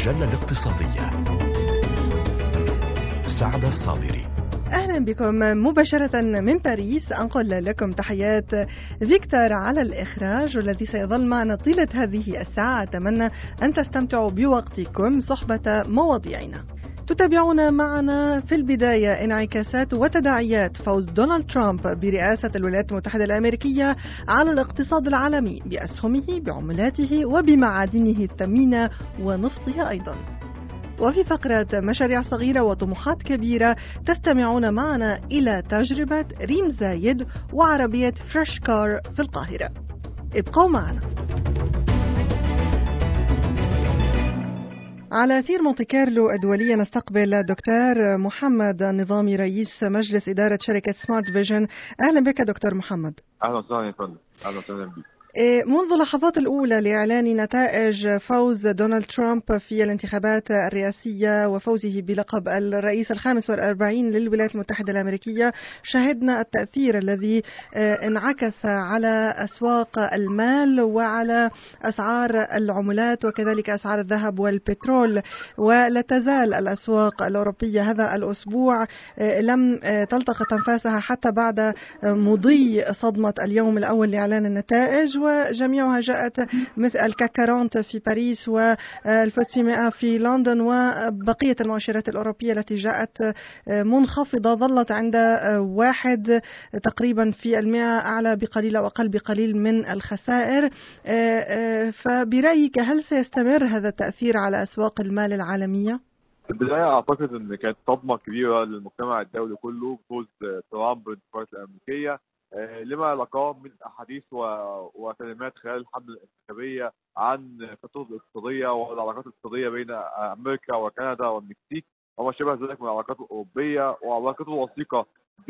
المجلة الاقتصادية سعد الصابري أهلا بكم مباشرة من باريس أنقل لكم تحيات فيكتور على الإخراج والذي سيظل معنا طيلة هذه الساعة أتمنى أن تستمتعوا بوقتكم صحبة مواضيعنا تتابعون معنا في البداية انعكاسات وتداعيات فوز دونالد ترامب برئاسة الولايات المتحدة الأمريكية على الاقتصاد العالمي بأسهمه بعملاته وبمعادنه الثمينة ونفطه أيضا وفي فقرة مشاريع صغيرة وطموحات كبيرة تستمعون معنا إلى تجربة ريم زايد وعربية فريش كار في القاهرة ابقوا معنا على أثير مونتي كارلو الدولية نستقبل دكتور محمد نظامي رئيس مجلس إدارة شركة سمارت فيجن أهلا بك دكتور محمد أهلا وسهلا يا فندم أهلا وسهلا بك منذ اللحظات الأولى لإعلان نتائج فوز دونالد ترامب في الانتخابات الرئاسية وفوزه بلقب الرئيس الخامس والأربعين للولايات المتحدة الأمريكية شهدنا التأثير الذي انعكس على أسواق المال وعلى أسعار العملات وكذلك أسعار الذهب والبترول ولا تزال الأسواق الأوروبية هذا الأسبوع لم تلتقط أنفاسها حتى بعد مضي صدمة اليوم الأول لإعلان النتائج وجميعها جاءت مثل الكاكارونت في باريس والفوتسي 100 في لندن وبقية المؤشرات الأوروبية التي جاءت منخفضة ظلت عند واحد تقريبا في المئة أعلى بقليل أو أقل بقليل من الخسائر فبرأيك هل سيستمر هذا التأثير على أسواق المال العالمية؟ في البداية أعتقد أن كانت صدمة كبيرة للمجتمع الدولي كله بفوز ترامب بالانتخابات الأمريكية لما لقاه من احاديث وكلمات خلال الحمله الانتخابيه عن الخطوط الاقتصاديه والعلاقات الاقتصاديه بين امريكا وكندا والمكسيك وما شابه ذلك من العلاقات الاوروبيه وعلاقته الوثيقه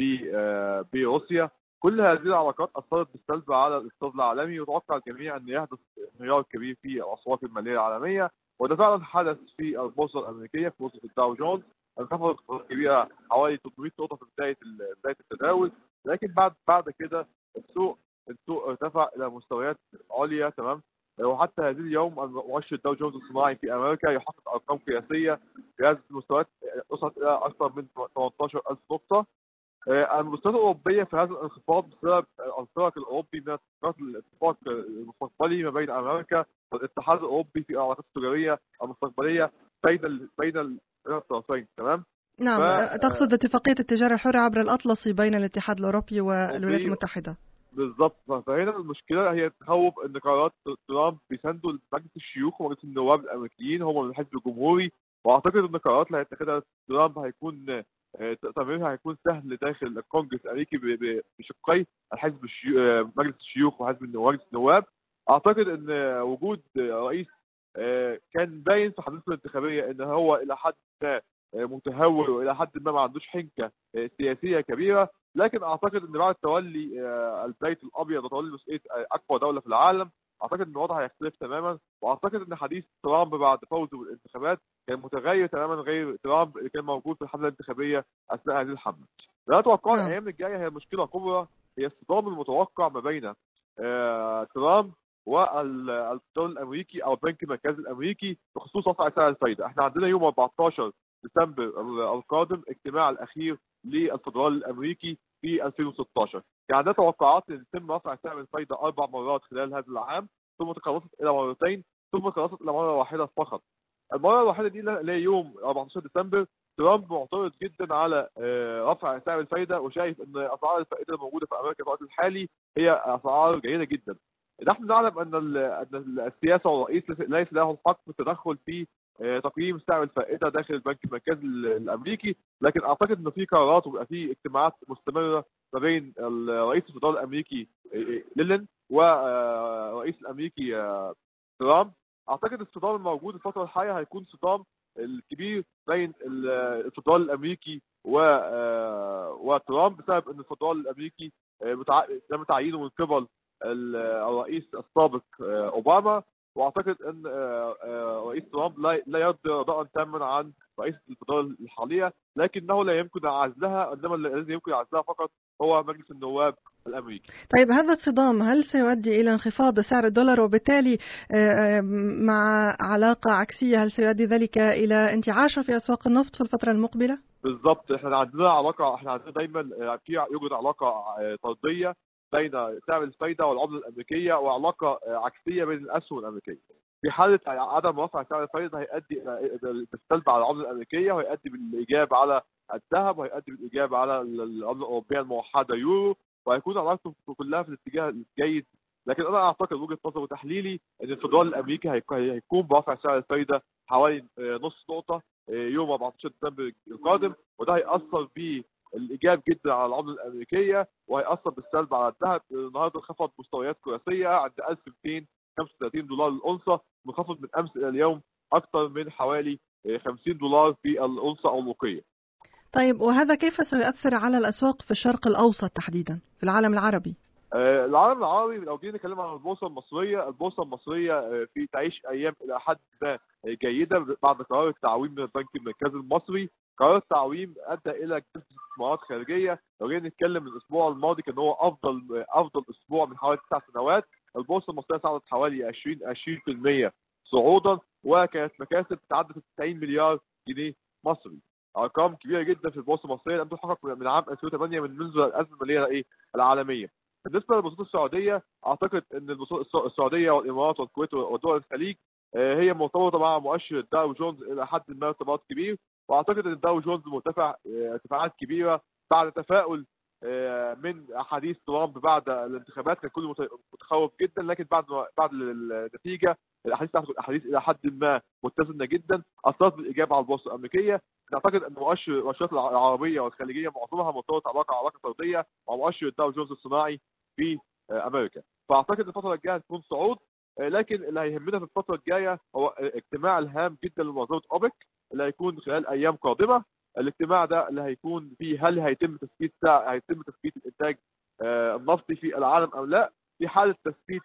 بروسيا كل هذه العلاقات اثرت بالسلب على الاقتصاد العالمي وتوقع الجميع ان يحدث انهيار كبير في الاسواق الماليه العالميه وده فعلا حدث في البورصه الامريكيه في بورصه الداو جونز انخفضت كبيره حوالي 300 نقطه في بدايه بدايه التداول لكن بعد بعد كده السوق السوق ارتفع الى مستويات عليا تمام وحتى هذه اليوم مؤشر داو جونز الصناعي في امريكا يحقق ارقام قياسيه في هذه المستويات وصلت الى اكثر من 18000 نقطه المستويات الاوروبيه في هذا الانخفاض بسبب الانطلاق الاوروبي من الاتفاق المستقبلي ما بين امريكا والاتحاد الاوروبي في العلاقات التجاريه المستقبليه بين بين الطرفين تمام نعم ف... تقصد اتفاقية التجارة الحرة عبر الأطلسي بين الاتحاد الأوروبي والولايات المتحدة بالضبط فهنا المشكلة هي تخوف أن قرارات ترامب بيساندوا مجلس الشيوخ ومجلس النواب الأمريكيين هم من الحزب الجمهوري وأعتقد أن القرارات اللي هيتخذها ترامب هيكون تمريرها هيكون سهل داخل الكونجرس الأمريكي بشقي الحزب الشيو... مجلس الشيوخ وحزب مجلس النواب أعتقد أن وجود رئيس كان باين في حديثه الانتخابية أن هو إلى حد ما متهور والى حد ما ما عندوش حنكه سياسيه كبيره لكن اعتقد ان بعد تولي البيت الابيض وتولي مسؤوليه اقوى دوله في العالم اعتقد ان الوضع هيختلف تماما واعتقد ان حديث ترامب بعد فوزه بالانتخابات كان متغير تماما غير ترامب اللي كان موجود في الحمله الانتخابيه اثناء هذه الحمله. لا اتوقع الايام الجايه هي مشكله كبرى هي الصدام المتوقع ما بين ترامب والدول الامريكي او البنك المركزي الامريكي بخصوص رفع سعر الفايده، احنا عندنا يوم 14 ديسمبر القادم اجتماع الاخير للفدرالي الامريكي في 2016 كان عندنا توقعات ان يتم رفع سعر الفايده اربع مرات خلال هذا العام ثم تقلصت الى مرتين ثم تقلصت الى مره واحده فقط المره الواحده دي اللي هي يوم 14 ديسمبر ترامب معترض جدا على رفع سعر الفايده وشايف ان اسعار الفائده الموجوده في امريكا في الوقت الحالي هي اسعار جيده جدا نحن نعلم ان ان السياسه والرئيس ليس له الحق في التدخل في تقييم سعر الفائده داخل البنك المركزي الامريكي لكن اعتقد ان في قرارات وبيبقى في اجتماعات مستمره ما بين الرئيس الفدرالي الامريكي ليلن والرئيس الامريكي ترامب اعتقد الصدام الموجود الفتره الحاليه هيكون صدام الكبير بين الفدرالي الامريكي و وترامب بسبب ان الفدرالي الامريكي تم تعيينه من قبل الرئيس السابق اوباما واعتقد ان رئيس ترامب لا يرضي رضاء تاما عن رئيس الفدراليه الحاليه لكنه لا يمكن عزلها انما الذي يمكن عزلها فقط هو مجلس النواب الامريكي. طيب هذا الصدام هل سيؤدي الى انخفاض سعر الدولار وبالتالي مع علاقه عكسيه هل سيؤدي ذلك الى انتعاش في اسواق النفط في الفتره المقبله؟ بالضبط احنا عندنا علاقه احنا عندنا دايما في يوجد علاقه طرديه بين سعر الفايده والعمله الامريكيه وعلاقه عكسيه بين الاسهم الامريكيه. في حاله عدم رفع سعر الفايده هيؤدي الى بالسلب على العمله الامريكيه وهيؤدي بالايجاب على الذهب وهيؤدي بالايجاب على العمله الاوروبيه الموحده يورو وهيكون علاقته كلها في الاتجاه الجيد لكن انا اعتقد وجهه نظر وتحليلي ان الفدرالي الامريكي هيكون برفع سعر الفايده حوالي نص نقطه يوم 14 ديسمبر القادم وده هياثر بالايجاب جدا على العمله الامريكيه وهياثر بالسلب على الذهب النهارده انخفض مستويات قياسيه عند 1235 دولار الاونصه منخفض من امس الى اليوم اكثر من حوالي 50 دولار في الاونصه اوروقيه. طيب وهذا كيف سيؤثر على الاسواق في الشرق الاوسط تحديدا في العالم العربي؟ آه العالم العربي لو جينا نتكلم عن البورصه المصريه، البورصه المصريه آه في تعيش ايام الى حد ما جيده بعد قرار التعويم من البنك المركزي المصري، قرار التعويم ادى الى جذب استثمارات خارجيه، لو جينا نتكلم من الاسبوع الماضي كان هو افضل افضل اسبوع من حوالي تسع سنوات، البورصه المصريه صعدت حوالي 20 20% صعودا وكانت مكاسب تعدت 90 مليار جنيه مصري. ارقام كبيره جدا في البورصه المصريه لم تحقق من عام 2008 من منذ الازمه الماليه ايه العالميه. بالنسبه للبورصات السعوديه اعتقد ان السعوديه والامارات والكويت ودول الخليج هي مرتبطه مع مؤشر الداو جونز الى حد ما ارتباط كبير واعتقد ان الداو جونز مرتفع ارتفاعات كبيره بعد تفاؤل من احاديث ترامب بعد الانتخابات كان كله متخوف جدا لكن بعد بعد النتيجه الاحاديث الاحاديث الى حد ما متزنه جدا اثرت بالايجاب على البورصه الامريكيه نعتقد ان مؤشر المؤشرات العربيه والخليجيه معظمها مرتبطه علاقه علاقه طرديه مع مؤشر الداو جونز الصناعي في امريكا فاعتقد الفتره الجايه هتكون صعود لكن اللي هيهمنا في الفتره الجايه هو اجتماع الهام جدا لمنظمه اوبك اللي هيكون خلال ايام قادمه الاجتماع ده اللي هيكون فيه هل هيتم تثبيت سعر هيتم تثبيت الانتاج النفطي في العالم ام لا في حاله تثبيت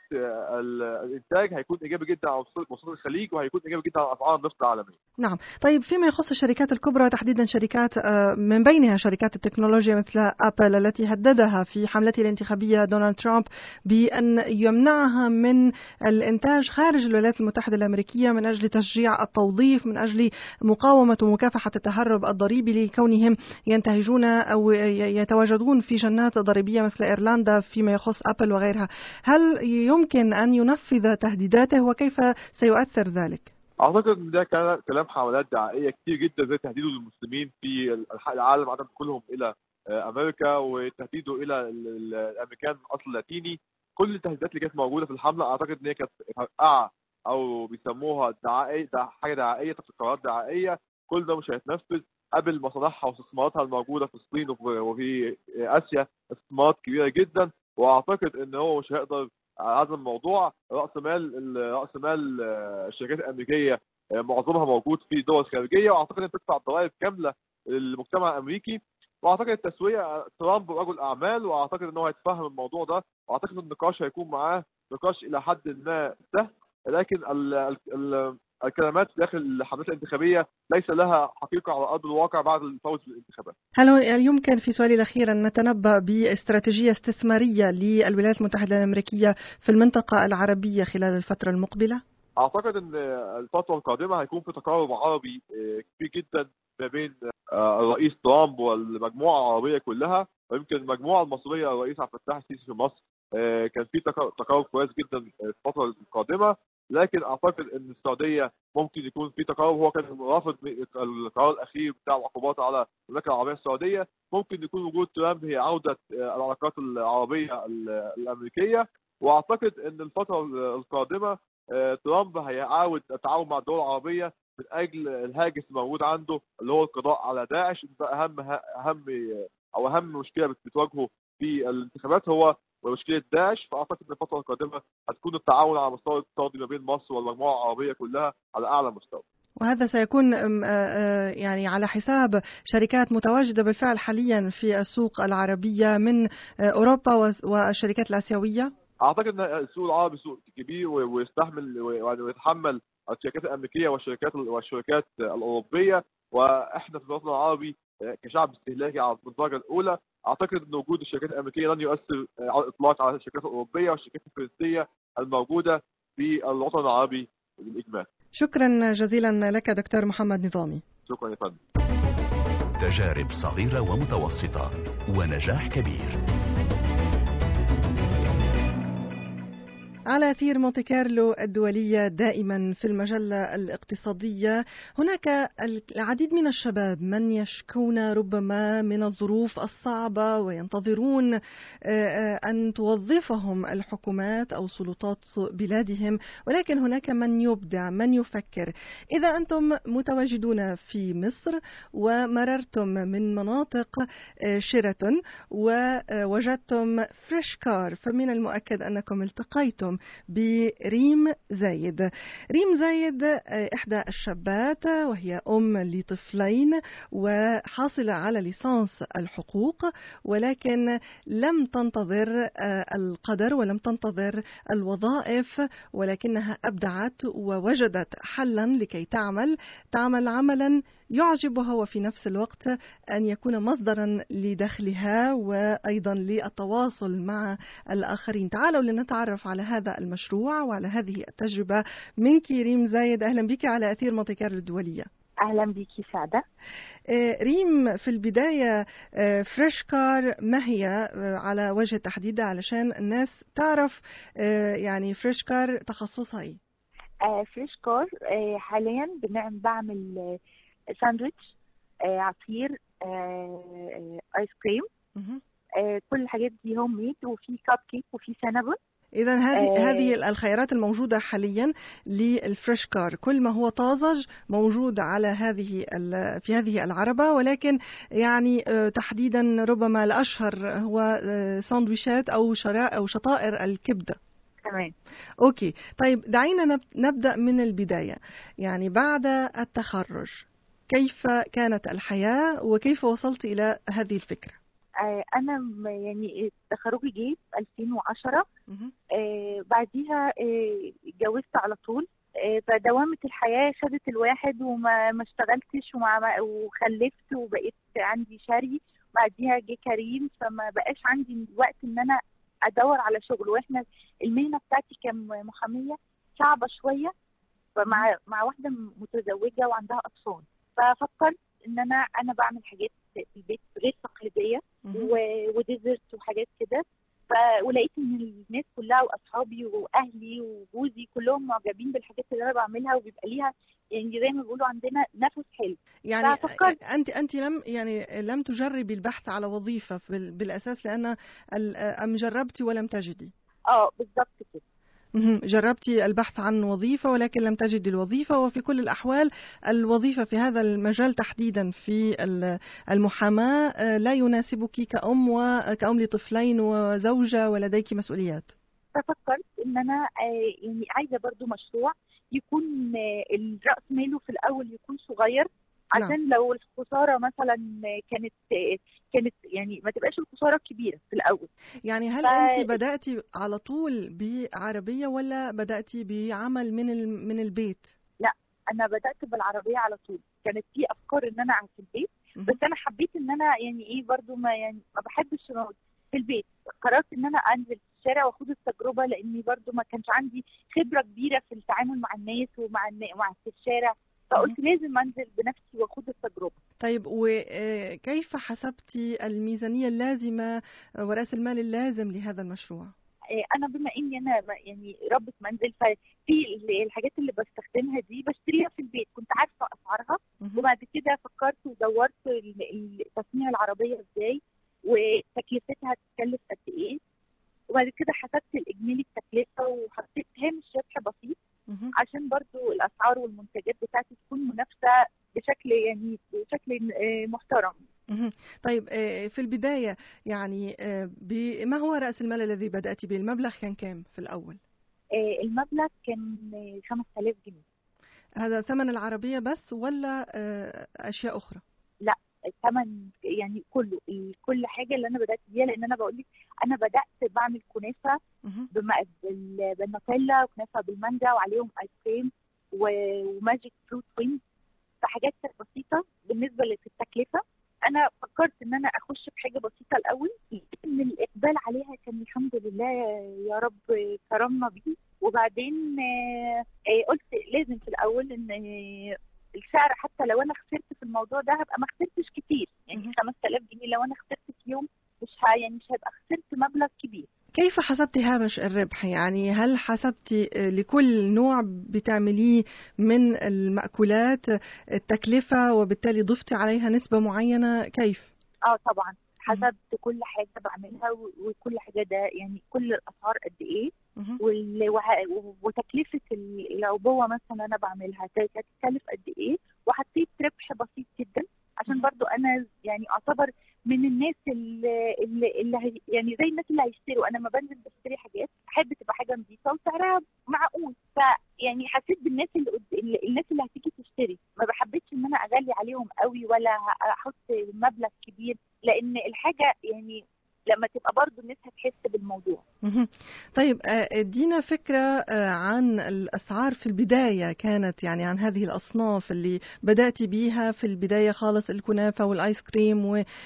الانتاج هيكون ايجابي جدا على مصادر الخليج وهيكون ايجابي جدا على اسعار النفط العالميه. نعم، طيب فيما يخص الشركات الكبرى تحديدا شركات من بينها شركات التكنولوجيا مثل ابل التي هددها في حملته الانتخابيه دونالد ترامب بان يمنعها من الانتاج خارج الولايات المتحده الامريكيه من اجل تشجيع التوظيف من اجل مقاومه ومكافحه التهرب الضريبي لكونهم ينتهجون او يتواجدون في جنات ضريبيه مثل ايرلندا فيما يخص ابل وغيرها. هل يمكن أن ينفذ تهديداته وكيف سيؤثر ذلك؟ اعتقد ان ده كان كلام حملات دعائيه كتير جدا زي تهديده للمسلمين في العالم عدم دخولهم الى امريكا وتهديده الى الامريكان من اصل لاتيني كل التهديدات اللي كانت موجوده في الحمله اعتقد ان هي كانت فرقعه او بيسموها دعائيه حاجه دعائيه تفكيرات دعائيه كل ده مش هيتنفذ قبل مصالحها واستثماراتها الموجوده في الصين وفي اسيا استثمارات كبيره جدا واعتقد ان هو مش هيقدر على هذا الموضوع راس مال راس مال الشركات الامريكيه معظمها موجود في دول خارجيه واعتقد ان تدفع ضرائب كامله للمجتمع الامريكي واعتقد التسويه ترامب رجل اعمال واعتقد ان هو هيتفهم الموضوع ده واعتقد النقاش هيكون معاه نقاش الى حد ما سهل لكن ال ال ال الكلمات داخل الحملات الانتخابيه ليس لها حقيقه على ارض الواقع بعد الفوز بالانتخابات. هل يمكن في سؤالي الاخير ان نتنبا باستراتيجيه استثماريه للولايات المتحده الامريكيه في المنطقه العربيه خلال الفتره المقبله؟ اعتقد ان الفتره القادمه هيكون في تقارب عربي كبير جدا ما بين الرئيس ترامب والمجموعه العربيه كلها ويمكن المجموعه المصريه الرئيس عبد الفتاح السيسي في مصر كان في تقارب كويس جدا في الفتره القادمه لكن اعتقد ان السعوديه ممكن يكون في تقارب هو كان رافض القرار الاخير بتاع العقوبات على المملكه العربيه السعوديه ممكن يكون وجود ترامب هي عوده العلاقات العربيه الامريكيه واعتقد ان الفتره القادمه ترامب هيعاود التعاون مع الدول العربيه من اجل الهاجس الموجود عنده اللي هو القضاء على داعش ده اهم اهم او اهم مشكله بتواجهه في الانتخابات هو ومشكله داعش فاعتقد ان الفتره القادمه هتكون التعاون على مستوى الاقتصادي ما بين مصر والمجموعه العربيه كلها على اعلى مستوى. وهذا سيكون يعني على حساب شركات متواجده بالفعل حاليا في السوق العربيه من اوروبا والشركات الاسيويه؟ اعتقد ان السوق العربي سوق كبير ويستحمل ويتحمل الشركات الامريكيه والشركات والشركات الاوروبيه واحنا في الوطن العربي كشعب استهلاكي على الدرجه الاولى اعتقد ان وجود الشركات الامريكيه لن يؤثر على الاطلاق على الشركات الاوروبيه والشركات الفرنسيه الموجوده في الوطن العربي بالاجمال. شكرا جزيلا لك دكتور محمد نظامي. شكرا يا فندم. تجارب صغيرة ومتوسطة ونجاح كبير على أثير مونتي كارلو الدولية دائما في المجلة الاقتصادية هناك العديد من الشباب من يشكون ربما من الظروف الصعبة وينتظرون آه، آه، أن توظفهم الحكومات أو سلطات بلادهم ولكن هناك من يبدع من يفكر إذا أنتم متواجدون في مصر ومررتم من مناطق آه، شيراتون ووجدتم فريش كار فمن المؤكد أنكم التقيتم بريم زايد ريم زايد آه، إحدى الشابات وهي أم لطفلين وحاصلة على ليسانس الحقوق ولكن لم تنتظر آه، القدر ولم تنتظر الوظائف ولكنها أبدعت ووجدت حلا لكي تعمل تعمل عملا يعجبها وفي نفس الوقت أن يكون مصدرا لدخلها وأيضا للتواصل مع الآخرين تعالوا لنتعرف على هذا المشروع وعلى هذه التجربة من ريم زايد أهلا بك على أثير مونتي كارلو الدولية اهلا بك سعده آه، ريم في البدايه فريش آه، كار ما هي آه، على وجه التحديد علشان الناس تعرف يعني فريش كار تخصصها ايه فريش كار حاليا بنعمل بعمل ساندويتش آه، عصير آه، ايس كريم آه، كل الحاجات دي هوم ميد وفي كاب كيك وفي سينابون اذا هذه آه هذه الخيارات الموجوده حاليا للفريش كار كل ما هو طازج موجود على هذه في هذه العربه ولكن يعني تحديدا ربما الاشهر هو ساندويشات او شرائع او شطائر الكبده تمام اوكي طيب دعينا نبدا من البدايه يعني بعد التخرج كيف كانت الحياة وكيف وصلت إلى هذه الفكرة؟ آه، أنا يعني تخرجي جه في 2010 آه بعديها آه، اتجوزت على طول آه فدوامة الحياة خدت الواحد وما ما اشتغلتش وما وخلفت وبقيت عندي شري بعديها جه كريم فما بقاش عندي وقت ان انا ادور على شغل واحنا المهنه بتاعتي كمحاميه صعبه شويه فمع مع واحده متزوجه وعندها اطفال ففكرت ان انا انا بعمل حاجات في البيت غير تقليديه وديزرت وحاجات كده ولقيت ان الناس كلها واصحابي واهلي وجوزي كلهم معجبين بالحاجات اللي انا بعملها وبيبقى ليها يعني زي ما بيقولوا عندنا نفس حلو يعني ففكرت انت انت لم يعني لم تجربي البحث على وظيفه بالاساس لان ام جربتي ولم تجدي اه بالظبط كده جربتي البحث عن وظيفة ولكن لم تجدي الوظيفة وفي كل الأحوال الوظيفة في هذا المجال تحديدا في المحاماة آه، لا يناسبك كأم وكأم لطفلين وزوجة ولديك مسؤوليات ففكرت ان انا آه، يعني عايزه برضو مشروع يكون آه، الراس ماله في الاول يكون صغير نعم. عشان لو الخساره مثلا كانت كانت يعني ما تبقاش الخساره كبيره في الاول يعني هل ف... انت بداتي على طول بعربيه ولا بداتي بعمل من من البيت لا انا بدات بالعربيه على طول كانت في افكار ان انا اقعد في البيت بس انا حبيت ان انا يعني ايه برضو ما يعني ما بحبش في البيت قررت ان انا انزل في الشارع واخد التجربه لاني برضو ما كانش عندي خبره كبيره في التعامل مع الناس ومع مع في الشارع فقلت لازم انزل بنفسي واخد التجربه طيب وكيف حسبتي الميزانيه اللازمه وراس المال اللازم لهذا المشروع آه، انا بما اني انا يعني ربة منزل ففي الحاجات اللي بستخدمها دي بشتريها في البيت كنت عارفه اسعارها وبعد كده فكرت ودورت تصنيع العربيه ازاي وتكلفتها هتتكلف قد ايه وبعد كده حسبت الاجمالي التكلفه وحطيت هامش ربح بسيط عشان برضو الاسعار والمنتجات بتاعتي تكون منافسه بشكل يعني بشكل آه، محترم طيب آه، في البداية يعني آه، ما هو رأس المال الذي بدأت به المبلغ كان كام في الأول؟ المبلغ كان 5000 جنيه هذا ثمن العربية بس ولا أشياء أخرى؟ لا الثمن يعني كله كل حاجه اللي انا بدات بيها لان انا بقول لك انا بدات بعمل كنافه بالنوتيلا وكنافه بالمانجا وعليهم ايس كريم وماجيك فروت وينز فحاجات بسيطه بالنسبه للتكلفه انا فكرت ان انا اخش بحاجه بسيطه الاول ان الاقبال عليها كان الحمد لله يا رب كرمنا بيه وبعدين آه، آه، قلت لازم في الاول ان آه، السعر حتى لو انا خسرت في الموضوع ده هبقى ما خسرتش كتير يعني مهم. 5000 جنيه لو انا خسرت في يوم مش ه- يعني مش هيبقى خسرت مبلغ كبير كيف حسبتي هامش الربح يعني هل حسبتي لكل نوع بتعمليه من المأكولات التكلفة وبالتالي ضفتي عليها نسبة معينة كيف؟ اه طبعا حسبت كل حاجه بعملها و- وكل حاجه ده يعني كل الاسعار قد ايه مهم. وال- وه- وتكلفه ال- العبوه مثلا انا بعملها ت- هتكلف قد ايه وحطيت ربح بسيط جدا عشان مهم. برضو انا يعني اعتبر من الناس اللي, اللي, اللي هي يعني زي الناس اللي هيشتروا انا لما بنزل بشتري حاجات بحب تبقى حاجه نظيفه وسعرها معقول فيعني حسيت بالناس اللي قد... اللي- الناس اللي هتيجي تشتري ما بحبتش ان انا اغلي عليهم قوي ولا ه- احط مبلغ كبير لان الحاجه يعني لما تبقى برضو الناس هتحس بالموضوع مهم. طيب آه، ادينا فكرة آه، عن الأسعار في البداية كانت يعني عن هذه الأصناف اللي بدأتي بيها في البداية خالص الكنافة والآيس كريم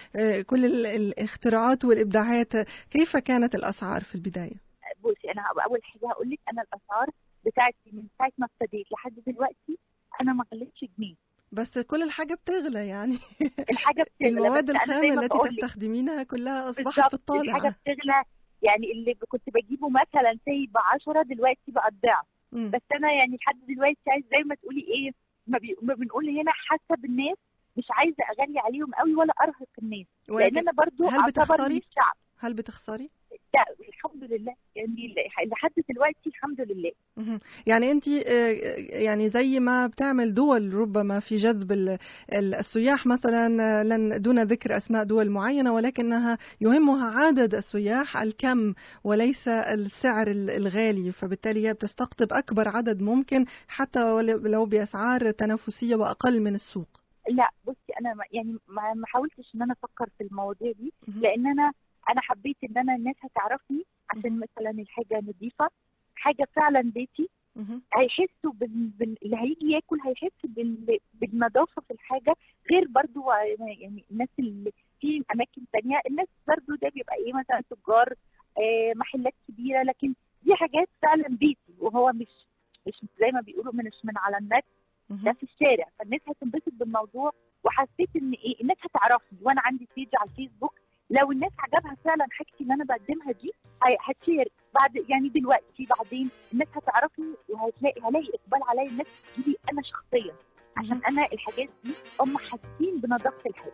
وكل ال- الاختراعات والإبداعات كيف كانت الأسعار في البداية؟ بصي انا هبقى اول حاجه هقول لك انا الاسعار بتاعتي من ساعه ما ابتديت لحد دلوقتي انا ما غليتش جنيه بس كل الحاجة بتغلى يعني الحاجه بتغلى المواد بس أنا زي الخام ما التي بقولك، تستخدمينها كلها أصبحت في بالظبط الطالع الحاجه بتغلى يعني اللي كنت بجيبه مثلا سي ب 10 دلوقتي بقى الضعف مم. بس انا يعني لحد دلوقتي عايز زي ما تقولي ايه ما, بي... ما بنقول هنا حسب الناس مش عايزه اغلي عليهم قوي ولا ارهق الناس لان ولكن انا برضو هل اعتبر بتخسري؟ من الشعب هل بتخسري؟ لا الحمد لله يعني لحد دلوقتي الحمد لله مهم. يعني انت يعني زي ما بتعمل دول ربما في جذب ال- ال- السياح مثلا آه، لن دون ذكر اسماء دول معينه ولكنها يهمها عدد السياح الكم وليس السعر ال- الغالي فبالتالي هي بتستقطب اكبر عدد ممكن حتى ولو لو باسعار تنافسيه واقل من السوق لا بصي انا ما- يعني ما ما حاولتش ان انا افكر في المواضيع دي مهم. لان انا انا حبيت ان انا الناس هتعرفني عشان مثلا الحاجه نظيفه حاجه فعلا بيتي مهم. هيحسوا بال... بال... اللي هيجي ياكل هيحس بال... بالنظافه في الحاجه غير برضو يعني الناس اللي في اماكن تانية الناس برضو ده بيبقى ايه مثلا تجار آه محلات كبيره لكن دي حاجات فعلا بيتي وهو مش مش زي ما بيقولوا مش من على النت ده مهم. في الشارع فالناس هتنبسط بالموضوع وحسيت ان ايه الناس هتعرفني وانا عندي بيج على الفيسبوك لو الناس عجبها فعلا حاجتي اللي انا بقدمها دي هي- هتشير بعد يعني دلوقتي بعدين الناس هتعرفني وهتلاقي هلاقي اقبال عليا الناس تجيلي انا شخصيا عشان مهم. انا الحاجات دي هم حاسين بنظافه الحاجه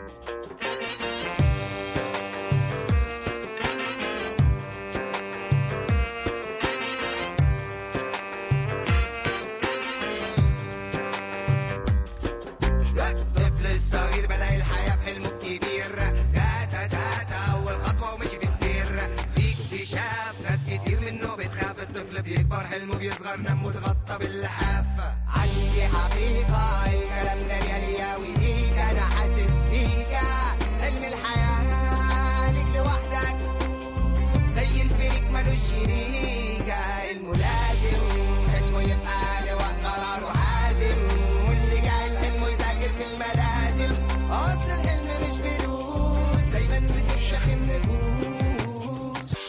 الطفل الصغير بلاقي الحياة بحلمه الكبير تاتا تاتا أول خطوة ومشي في السير في اكتشاف ناس كتير منه بتخاف الطفل بيكبر حلمه بيصغر نمه اتغطى باللحاف عندي حقيقة الكلام ده ريالي وليك أنا حاسس بيك حلم الحياة ليك لوحدك زي الفيك ملوش شريكة الملازم حلمه يبقى لواء قراره حازم واللي جاهل حلمه يذاكر في الملازم أصل الحلم مش فلوس دايما بتفشخ النفوس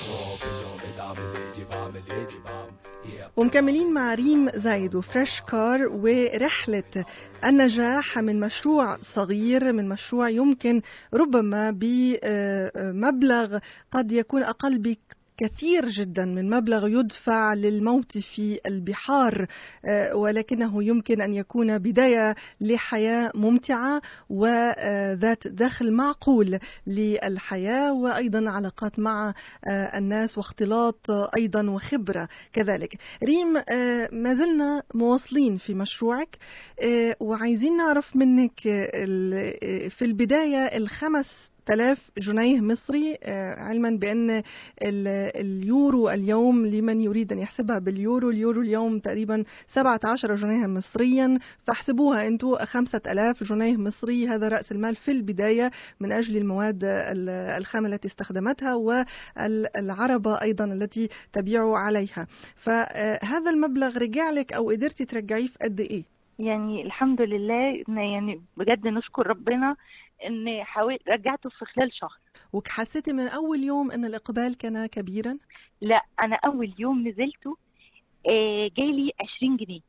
ومكملين مع ريم زايد وفريش كار ورحلة النجاح من مشروع صغير من مشروع يمكن ربما بمبلغ قد يكون أقل بكثير جدا من مبلغ يدفع للموت في البحار آه، ولكنه يمكن أن يكون بداية لحياة ممتعة وذات دخل معقول للحياة وأيضا علاقات مع آه، الناس واختلاط آه، أيضا وخبرة كذلك ريم آه، ما زلنا مواصلين في مشروعك آه، وعايزين نعرف منك آه، ال- آه، في البداية الخمس تلاف جنيه مصري آه، علما بأن ال- اليورو اليوم لمن يريد أن يحسبها باليورو اليورو اليوم تقريبا 17 جنيها مصريا فاحسبوها أنتم 5000 جنيه مصري هذا رأس المال في البداية من أجل المواد ال- الخام التي استخدمتها والعربة أيضا التي تبيع عليها فهذا المبلغ رجع لك أو قدرتي ترجعيه في قد إيه؟ يعني الحمد لله إن يعني بجد نشكر ربنا ان حاول رجعته في خلال شهر وحسيتي من اول يوم ان الاقبال كان كبيرا لا انا اول يوم نزلته آه، جالي 20 جنيه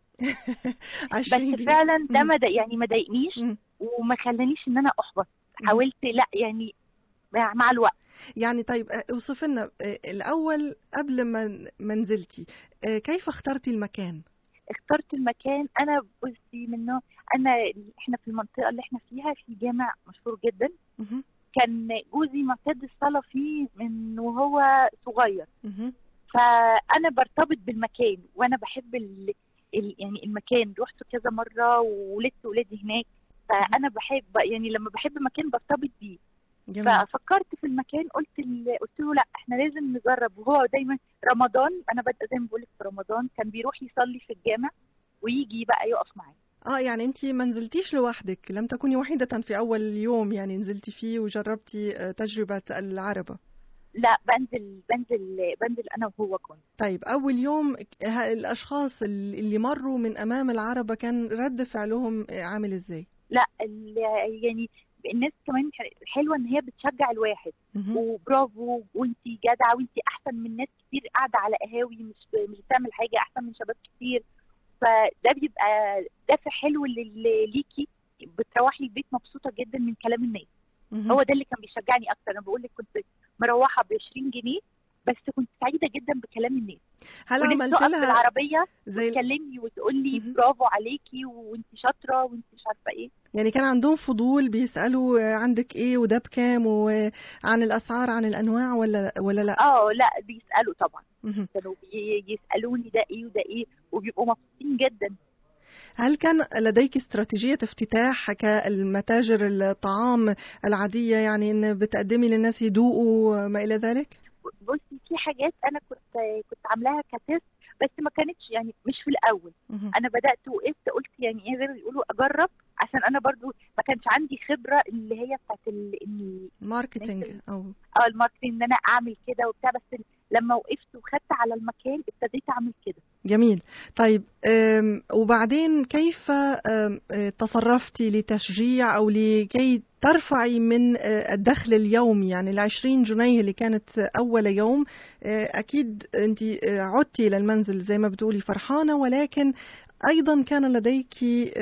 20 بس جنيه. فعلا ده مم. ما ضايق- يعني ما ضايقنيش مم. وما خلانيش ان انا احبط مم. حاولت لا يعني مع مع الوقت يعني طيب آه، اوصف لنا آه، الاول قبل ما ما نزلتي آه، كيف اخترتي المكان اخترت المكان انا بصي من نوع انا احنا في المنطقه اللي احنا فيها في جامع مشهور جدا مهم. كان جوزي معتاد الصلاه فيه من وهو صغير مهم. فانا برتبط بالمكان وانا بحب ال... ال... يعني المكان رحت كذا مره وولدت ولادي هناك فانا بحب يعني لما بحب مكان برتبط بيه جميل ففكرت في المكان قلت ال... قلت له لا احنا لازم نجرب وهو دايما رمضان انا بادئه زي ما بقول لك في رمضان كان بيروح يصلي في الجامع ويجي بقى يقف معايا اه يعني انت ما نزلتيش لوحدك لم تكوني وحيدة في اول يوم يعني نزلتي فيه وجربتي آه، تجربة العربة لا بنزل بنزل بنزل انا وهو كنت طيب أول يوم ه- الأشخاص اللي مروا من أمام العربة كان رد فعلهم عامل إزاي؟ لا ال... يعني الناس كمان حلوه ان هي بتشجع الواحد مهم. وبرافو وانتي جدعه وانتي احسن من ناس كتير قاعده على قهاوي مش مش بتعمل حاجه احسن من شباب كتير فده بيبقى دافع حلو لل- ليكي بتروحي البيت مبسوطه جدا من كلام الناس مهم. هو ده اللي كان بيشجعني اكتر انا بقول لك كنت مروحه ب 20 جنيه بس كنت سعيده جدا بكلام الناس هل وناس عملت تقف في لها العربيه زي تكلمني وتقول لي مهم. برافو عليكي وانتي شاطره وانتي مش عارفه ايه يعني كان عندهم فضول بيسألوا عندك إيه وده بكام وعن الأسعار عن الأنواع ولا ولا لا؟ اه لا بيسالوا طبعا مهم. كانوا بي- يسالوني ده ايه وده ايه وبيبقوا مبسوطين جدا هل كان لديك استراتيجية افتتاح كالمتاجر الطعام العادية يعني إن بتقدمي للناس يدوقوا ما إلى ذلك؟ بصي في حاجات انا كنت كنت عاملاها كتست بس ما كانتش يعني مش في الاول مهم. انا بدات وقفت قلت يعني ايه زي ما بيقولوا اجرب عشان انا برضو ما كانش عندي خبره اللي هي بتاعت ال- ال- ماركتينج أو اه الماركتنج ان انا اعمل كده وبتاع بس لما وقفت وخدت على المكان ابتديت اعمل كده جميل طيب أم، وبعدين كيف أم، أه، تصرفتي لتشجيع أو لكي ترفعي من أه، الدخل اليومي يعني العشرين جنيه اللي كانت أول يوم أه، أكيد أنت أه، عدتي إلى المنزل زي ما بتقولي فرحانة ولكن أيضا كان لديك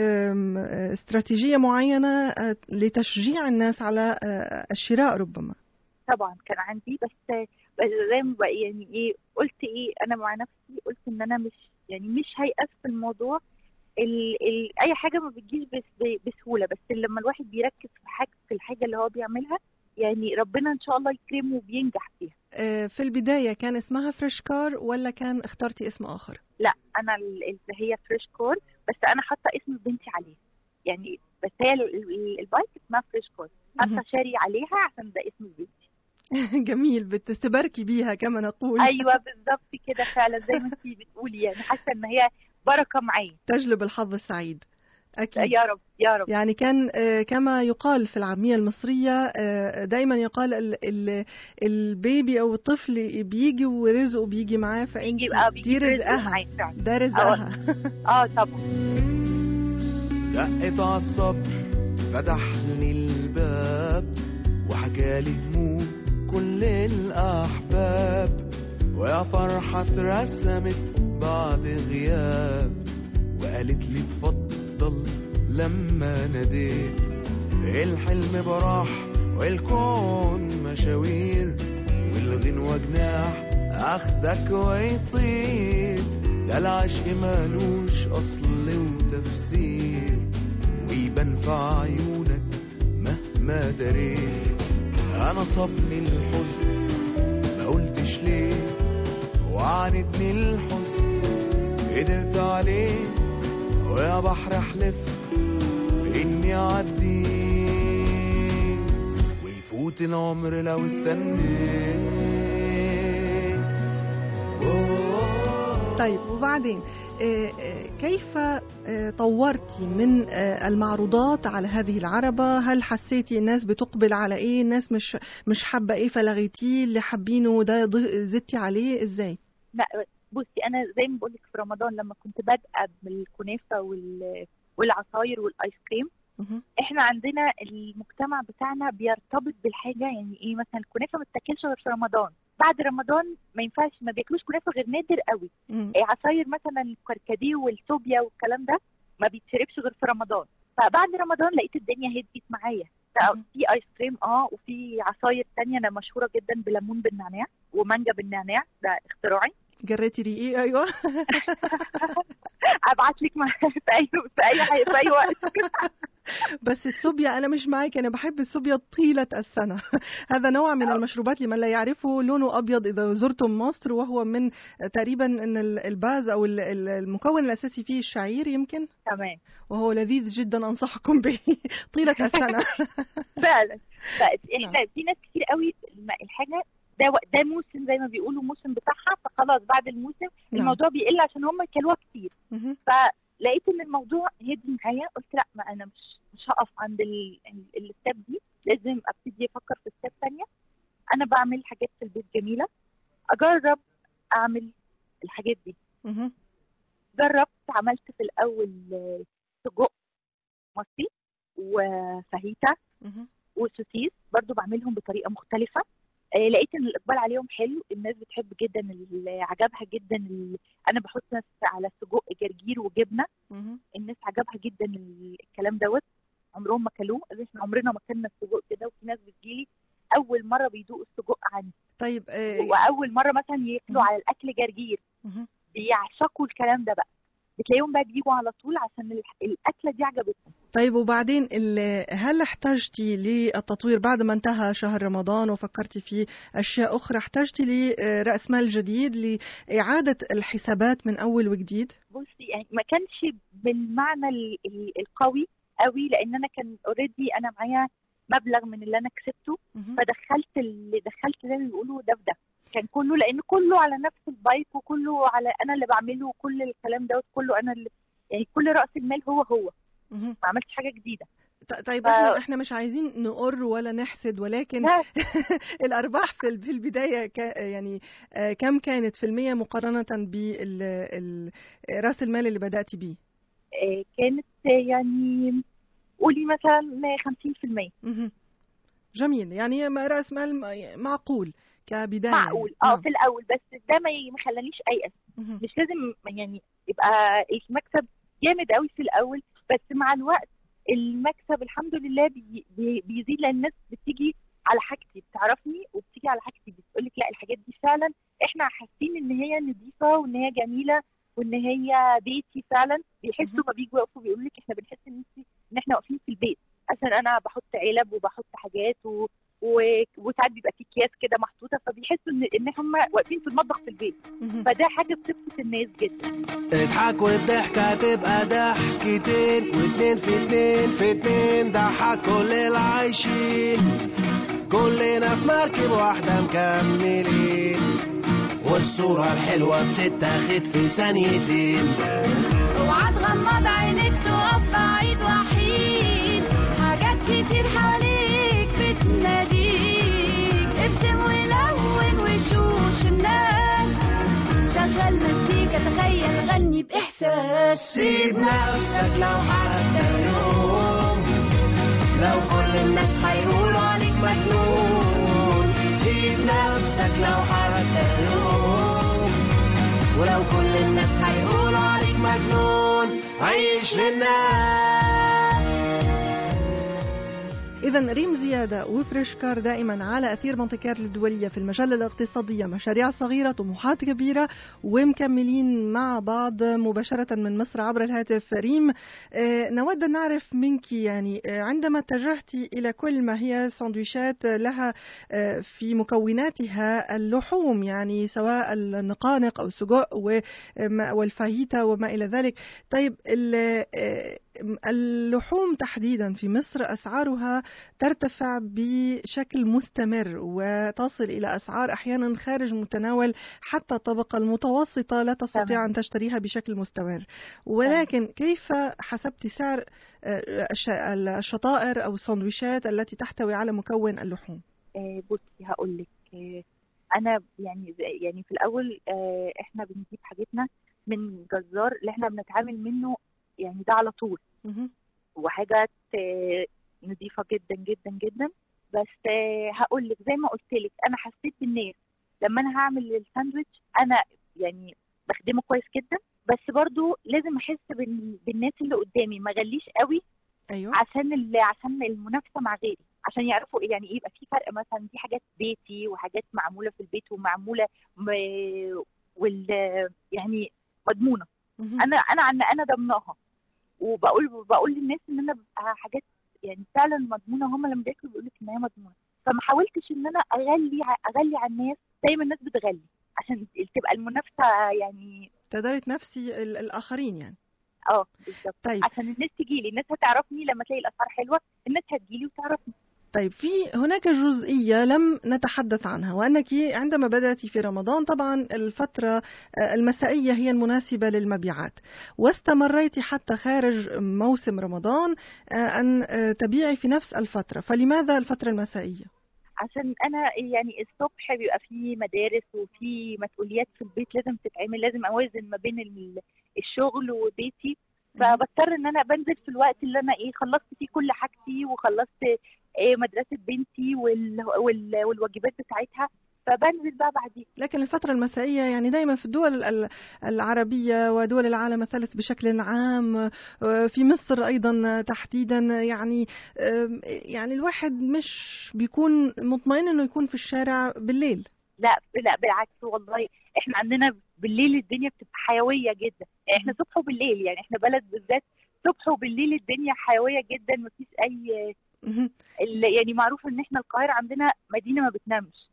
أم، أه، استراتيجية معينة أه، لتشجيع الناس على أه، الشراء ربما طبعا كان عندي بس بس زي ما بقى يعني ايه قلت ايه انا مع نفسي قلت ان انا مش يعني مش هيأس في الموضوع ال ال اي حاجه ما بتجيش بس بسهوله بس لما الواحد بيركز في حاجه في الحاجه اللي هو بيعملها يعني ربنا ان شاء الله يكرمه وبينجح فيها أه، في البداية كان اسمها فريش كار ولا كان اخترتي اسم آخر؟ لا انا ال- اللي هي فريش كور بس انا حاطه اسم بنتي عليه يعني بس هي ال- ال- البايك اسمها فريش كور مهم. حاطه شاري عليها عشان ده اسم بنتي جميل بتستبركي بيها كما نقول ايوه بالظبط كده فعلا زي ما انت بتقولي يعني حاسه ان هي بركه معايا تجلب الحظ السعيد أكيد يا رب يا رب يعني كان آه، كما يقال في العامية المصرية آه، دايما يقال ال- ال- البيبي أو الطفل بيجي ورزقه بيجي معاه فأنت بيجي اه بيجي دي رزقها معايا فعلا ده رزقها اه طبعا دقت عالصبر فتح لي الباب وحكالي هموم كل الأحباب ويا فرحة اترسمت بعد غياب وقالت لي اتفضل لما ناديت الحلم براح والكون مشاوير والغنوة جناح اخدك ويطير ده العشق مالوش اصل وتفسير ويبان في عيونك مهما دريت انا صابني الحزن ما قلتش ليه وعاندني الحزن قدرت عليه ويا بحر احلف باني اعدي ويفوت العمر لو استنيت أوه. طيب وبعدين آه، آه، كيف آه، طورتي من آه، المعروضات على هذه العربة هل حسيتي الناس بتقبل على ايه الناس مش مش حابة ايه فلغيتيه اللي حابينه ده ض- زدتي عليه ازاي لا بصي انا زي ما بقول لك في رمضان لما كنت بادئه بالكنافه وال والعصاير والايس كريم مهم. احنا عندنا المجتمع بتاعنا بيرتبط بالحاجه يعني ايه مثلا الكنافه ما بتاكلش غير في رمضان بعد رمضان ما ينفعش ما بياكلوش كنافه غير نادر قوي مم. إيه عصاير مثلا الكركديه والصوبيا والكلام ده ما بيتشربش غير في رمضان فبعد رمضان لقيت الدنيا هديت معايا ف- مم. في ايس كريم اه وفي عصاير تانية انا مشهوره جدا بليمون بالنعناع ومانجا بالنعناع ده اختراعي جريتي ريقي ايوه ابعت لك في اي في اي حي- في اي وقت بس السوبيا انا مش معاك انا بحب السوبيا طيله السنه هذا نوع من المشروبات لمن لا يعرفه لونه ابيض اذا زرتم مصر وهو من تقريبا ان ال- الباز او ال- ال- المكون الاساسي فيه الشعير يمكن تمام وهو لذيذ جدا انصحكم به طيله السنه فعلا فاحنا نعم. في ناس كتير قوي الم- الحاجه ده و- ده موسم زي ما بيقولوا موسم بتاعها فخلاص بعد الموسم نعم. الموضوع بيقل عشان هم كلوها كتير مهم. فلقيت ان الموضوع هدي معايا قلت لا ما انا مش مش هقف عند ال- ال- الستep دي لازم ابتدي افكر في ستيب ثانيه انا بعمل حاجات في البيت جميله اجرب اعمل الحاجات دي مهم. جربت عملت في الاول آه، سجق مصري وفاهيتا مهم. وسوسيس برضو بعملهم بطريقه مختلفه آه، لقيت ان الاقبال عليهم حلو الناس بتحب جدا ال- عجبها جدا ال... انا بحط ناس على السجق جرجير وجبنه مهم. الناس عجبها جدا ال- الكلام دوت عمرهم ما كلوه قالوا احنا عمرنا ما كلنا السجق كده وفي ناس بتجيلي اول مره بيدوقوا السجق عندي طيب آه، واول مره مثلا ياكلوا مم. على الاكل جرجير مهم. بيعشقوا الكلام ده بقى بتلاقيهم بقى بيجوا على طول عشان ال- الاكله دي عجبتهم طيب وبعدين ال- هل احتجتي للتطوير بعد ما انتهى شهر رمضان وفكرتي في اشياء اخرى احتجتي لراس مال جديد لاعاده الحسابات من اول وجديد؟ بصي يعني ما كانش بالمعنى ال- ال- القوي قوي لان انا كان اوريدي انا معايا مبلغ من اللي انا كسبته مهم. فدخلت اللي دخلت زي ما بيقولوا ده في ده كان كله لان كله على نفس البايك وكله على انا اللي بعمله وكل الكلام دوت كله انا اللي يعني كل راس المال هو هو مهم. ما عملتش حاجه جديده ط- طيب ف- احنا احنا مش عايزين نقر ولا نحسد ولكن لا، الارباح في ال- في البدايه ك- يعني آه، كم كانت في المية مقارنه براس المال اللي بداتي بيه؟ آه، كانت يعني قولي مثلا 50% مهم. جميل يعني ما- راس مال م- معقول كبدايه معقول يعني. اه نعم. في الاول بس ده ما ي- ما خلانيش ايأس مهم. مش لازم يعني يبقى المكسب جامد قوي في الاول بس مع الوقت المكسب الحمد لله بي بي بيزيد لان الناس بتيجي على حاجتي بتعرفني وبتيجي على حاجتي بتقول لك لا الحاجات دي فعلا احنا حاسين ان هي نظيفه وان هي جميله وان هي بيتي فعلا بيحسوا مهم. ما بيجوا يقفوا بيقولوا لك احنا بنحس ان انت ان احنا واقفين في البيت عشان انا بحط علب وبحط حاجات و... و... وساعات بيبقى في اكياس كده محطوطه فبيحسوا ان ان هم واقفين في المطبخ في البيت مهم. فده حاجه بتبسط الناس جدا اضحك والضحكة تبقى ضحكتين واتنين في اتنين في اتنين ضحك كل العايشين كلنا في مركب واحدة مكملين والصورة الحلوة بتتاخد في ثانيتين اوعى تغمض عينيك تقف بعيد وحيد حاجات كتير حواليك بتناديك ارسم ولون وشوش الناس شغل مزيكا تخيل غني بإحساس سيب نفسك لو حتى يوم لو كل الناس هيقولوا عليك مجنون سيب نفسك لو حتى يوم ولو كل الناس هيقولوا عليك مجنون عيش للناس إذا ريم زيادة وفريش كار دائما على أثير مونتي كارلو الدولية في المجلة الاقتصادية مشاريع صغيرة طموحات كبيرة ومكملين مع بعض مباشرة من مصر عبر الهاتف ريم آه، نود أن نعرف منك يعني آه، عندما اتجهتي إلى كل ما هي سندويشات لها آه، في مكوناتها اللحوم يعني سواء النقانق أو السجق وما- والفاهيتا وما إلى ذلك طيب ال- آه، اللحوم تحديدا في مصر أسعارها ترتفع بشكل مستمر وتصل إلى أسعار أحيانا خارج متناول حتى الطبقة المتوسطة لا تستطيع تمام. أن تشتريها بشكل مستمر ولكن كيف حسبت سعر آه، الش- الشطائر أو السندويشات التي تحتوي على مكون اللحوم آه، بصي هقول لك آه، انا يعني زي- يعني في الاول آه، احنا بنجيب حاجتنا من جزار اللي احنا بنتعامل منه يعني ده على طول مهم. وحاجات آه، نظيفه جدا جدا جدا بس هقول لك زي ما قلت لك انا حسيت بالناس لما انا هعمل الساندوتش انا يعني بخدمه كويس جدا بس برضو لازم احس بال- بالناس اللي قدامي ما غليش قوي ايوه عشان ال- عشان المنافسه مع غيري عشان يعرفوا إيه يعني ايه يبقى في فرق مثلا دي حاجات بيتي وحاجات معموله في البيت ومعموله م... وال يعني مضمونه مهم. انا انا عن انا ضمناها وبقول بقول للناس ان انا ببقى حاجات يعني فعلا مضمونه هم لما بياكلوا بيقول لك ان هي مضمونه فما حاولتش ان انا اغلي ع- اغلي على الناس زي ما الناس بتغلي عشان تبقى المنافسه يعني تقدري تنافسي ال- الاخرين يعني اه بالظبط طيب عشان الناس تجي لي الناس هتعرفني لما تلاقي الاسعار حلوه الناس هتجي لي وتعرفني طيب في هناك جزئية لم نتحدث عنها وأنك عندما بدأت في رمضان طبعا الفترة آه، المسائية هي المناسبة للمبيعات واستمريت حتى خارج موسم رمضان آه، أن آه، تبيعي في نفس الفترة فلماذا الفترة المسائية؟ عشان انا يعني الصبح بيبقى في مدارس وفي مسؤوليات في البيت لازم تتعمل لازم اوازن ما بين ال- الشغل وبيتي فبضطر ان انا بنزل في الوقت اللي انا ايه خلصت فيه كل حاجتي وخلصت إيه مدرسه بنتي وال... وال... والواجبات بتاعتها فبنزل بقى بعدين لكن الفترة المسائية يعني دائما في الدول ال- العربية ودول العالم الثالث بشكل عام آه، في مصر أيضا تحديدا يعني آم، يعني الواحد مش بيكون مطمئن إنه يكون في الشارع بالليل لا لا بالعكس والله احنا عندنا بالليل الدنيا بتبقى حيويه جدا احنا صبح وبالليل يعني احنا بلد بالذات صبح وبالليل الدنيا حيويه جدا مفيش اي مهم. ال- يعني معروف ان احنا القاهره عندنا مدينه ما بتنامش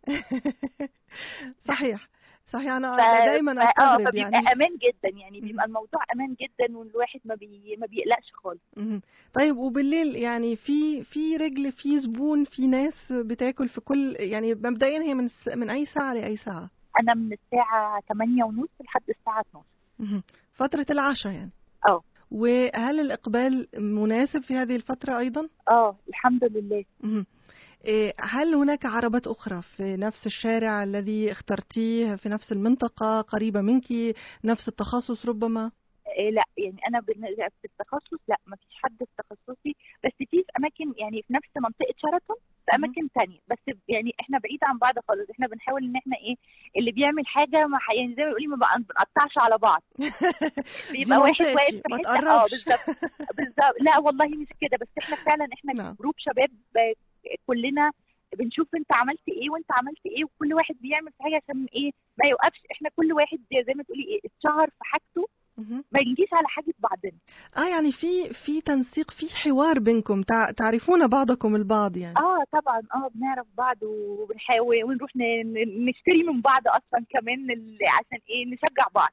صحيح صحيح انا ف- دايما ف- اه استغرب فبيبقى يعني امان جدا يعني مهم. بيبقى الموضوع امان جدا والواحد ما بي ما بيقلقش خالص مهم. طيب وبالليل يعني في في رجل في زبون في ناس بتاكل في كل يعني مبدئيا هي من س- من اي ساعه لاي ساعه انا من الساعه 8 ونص لحد الساعه 12 مهم. فتره العشاء يعني اه. وهل الاقبال مناسب في هذه الفتره ايضا اه الحمد لله مهم. إيه، هل هناك عربات أخرى في نفس الشارع الذي اخترتيه في نفس المنطقة قريبة منك نفس التخصص ربما إيه لا يعني انا بالنسبه في التخصص لا ما فيش حد في تخصصي بس في في اماكن يعني في نفس منطقه شيراتون في مهم. اماكن تانية بس يعني احنا بعيد عن بعض خالص احنا بنحاول ان احنا ايه اللي بيعمل حاجه ما ح- يعني زي ما بيقولي ما بقى- بنقطعش على بعض دي بيبقى واحد منطقتي، واقف في ما حته اه تقربش بالظبط بالظبط لا والله مش كده بس احنا فعلا احنا نعم. جروب شباب آه، كلنا بنشوف انت عملت ايه وانت عملت ايه وكل واحد بيعمل في حاجه عشان ايه ما يوقفش احنا كل واحد زي ما تقولي ايه اتشهر في حاجته مهم. ما نجيش على حاجه بعضنا اه يعني في في تنسيق في حوار بينكم تع- تعرفون بعضكم البعض يعني اه طبعا اه بنعرف بعض وبنحاول ونروح ن- ن- نشتري من بعض اصلا كمان ال- عشان ايه نشجع بعض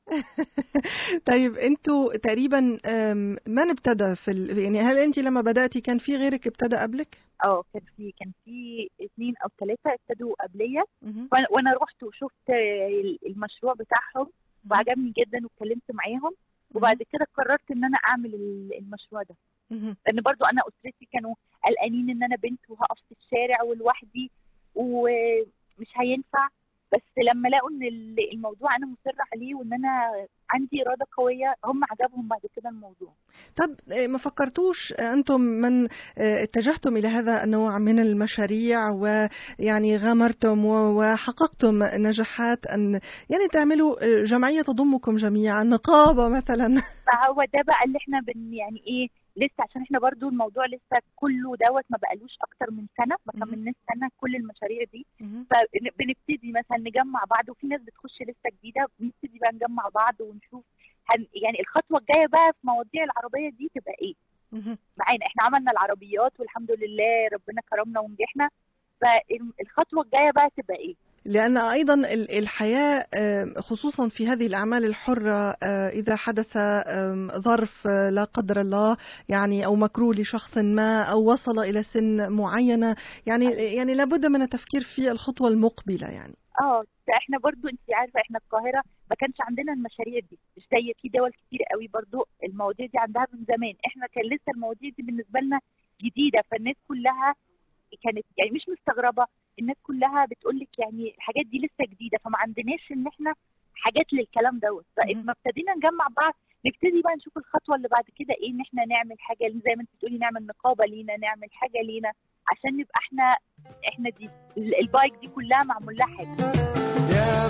طيب انتوا تقريبا آم، من ابتدى في ال... يعني هل انت لما بدأتي كان في غيرك ابتدى قبلك؟ اه كان في كان في اثنين او ثلاثه ابتدوا قبليه مهم. وأنا- وانا رحت وشفت ال- المشروع بتاعهم وعجبني جدا واتكلمت معاهم وبعد كده قررت ان انا اعمل ال- المشروع ده مهم. لان برضو انا اسرتي كانوا قلقانين ان انا بنت وهقف في الشارع ولوحدي ومش هينفع بس لما لقوا ان ال- الموضوع انا مصره عليه وان انا عندي اراده قويه هم عجبهم بعد كده الموضوع طب آه، ما فكرتوش آه، أنتم من آه، اتجهتم إلى هذا النوع من المشاريع ويعني غامرتم و- وحققتم نجاحات أن يعني تعملوا آه، جمعية تضمكم جميعا نقابة مثلا فهو ده بقى اللي احنا بن يعني ايه لسه عشان احنا برضو الموضوع لسه كله دوت ما بقالوش اكتر من سنه ما مهم. كملناش سنه كل المشاريع دي فبنبتدي مثلا نجمع بعض وفي ناس بتخش لسه جديده بنبتدي بقى نجمع بعض ونشوف هن يعني الخطوه الجايه بقى في مواضيع العربيه دي تبقى ايه مهم. معانا احنا عملنا العربيات والحمد لله ربنا كرمنا ونجحنا فالخطوه الجايه بقى تبقى ايه لأن أيضا ال- الحياة آه، خصوصا في هذه الأعمال الحرة آه، إذا حدث آم، ظرف آه، لا قدر الله يعني أو مكروه لشخص ما أو وصل إلى سن معينة يعني يعني لابد من التفكير في الخطوة المقبلة يعني اه ده احنا برضو انت عارفه احنا القاهره ما كانش عندنا المشاريع دي مش زي في دول كتير قوي برضو المواضيع دي عندها من زمان احنا كان لسه المواضيع دي بالنسبه لنا جديده فالناس كلها كانت يعني مش مستغربه الناس كلها بتقول لك يعني الحاجات دي لسه جديده فما عندناش ان احنا حاجات للكلام دوت مهم. فلما ابتدينا نجمع بعض نبتدي بقى نشوف الخطوه اللي بعد كده ايه ان احنا نعمل حاجه زي ما انت بتقولي نعمل نقابه لينا نعمل حاجه لينا عشان نبقى احنا احنا دي ال- البايك دي كلها معمول لها حاجه يا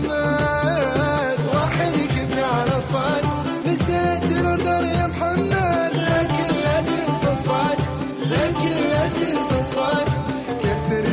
محمد وحدك ابن على صاد نسيت تردر يا محمد لكن لا تنسى الصاد لكن لا تنسى الصاد كثر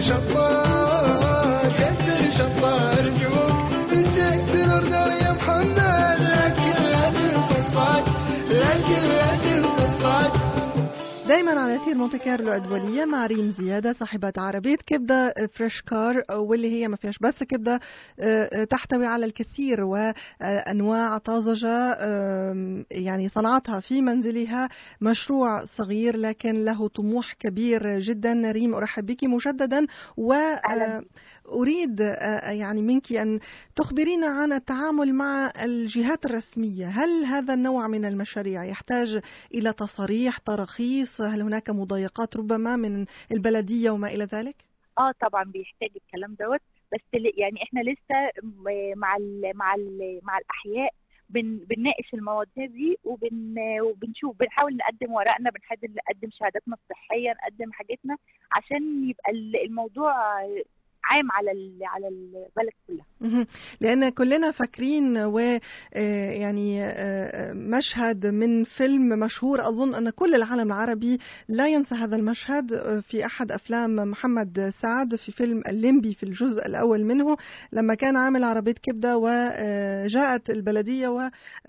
شطار كثر شطار ارجوك نسيت تردر يا محمد لكن لا تنسى الصاد لكن لا تنسى الصاد دايما على اثير مونte كارلو الدوليه مع ريم زياده صاحبه عربيه كبده فريش كار واللي هي ما فيهاش بس كبده آه، تحتوي على الكثير وانواع طازجه آم، يعني صنعتها في منزلها مشروع صغير لكن له طموح كبير جدا ريم ارحب بك مجددا أهلاً. واريد آه، يعني منك ان تخبرينا عن التعامل مع الجهات الرسميه هل هذا النوع من المشاريع يحتاج الى تصاريح تراخيص هل هناك مضايقات ربما من البلديه وما الى ذلك اه طبعا بيحتاج الكلام دوت بس ل- يعني احنا لسه م- مع ال مع ال مع الاحياء بن بنناقش المواضيع دي وبن وبنشوف بنحاول نقدم ورقنا بنحاول نقدم شهاداتنا الصحيه نقدم حاجتنا عشان يبقى ال- الموضوع عام على ال- على البلد كلها مهم. لأن كلنا فاكرين و آه، يعني آه، مشهد من فيلم مشهور أظن أن كل العالم العربي لا ينسى هذا المشهد آه، في أحد أفلام محمد سعد في فيلم الليمبي في الجزء الأول منه لما كان عامل عربية كبدة وجاءت البلدية و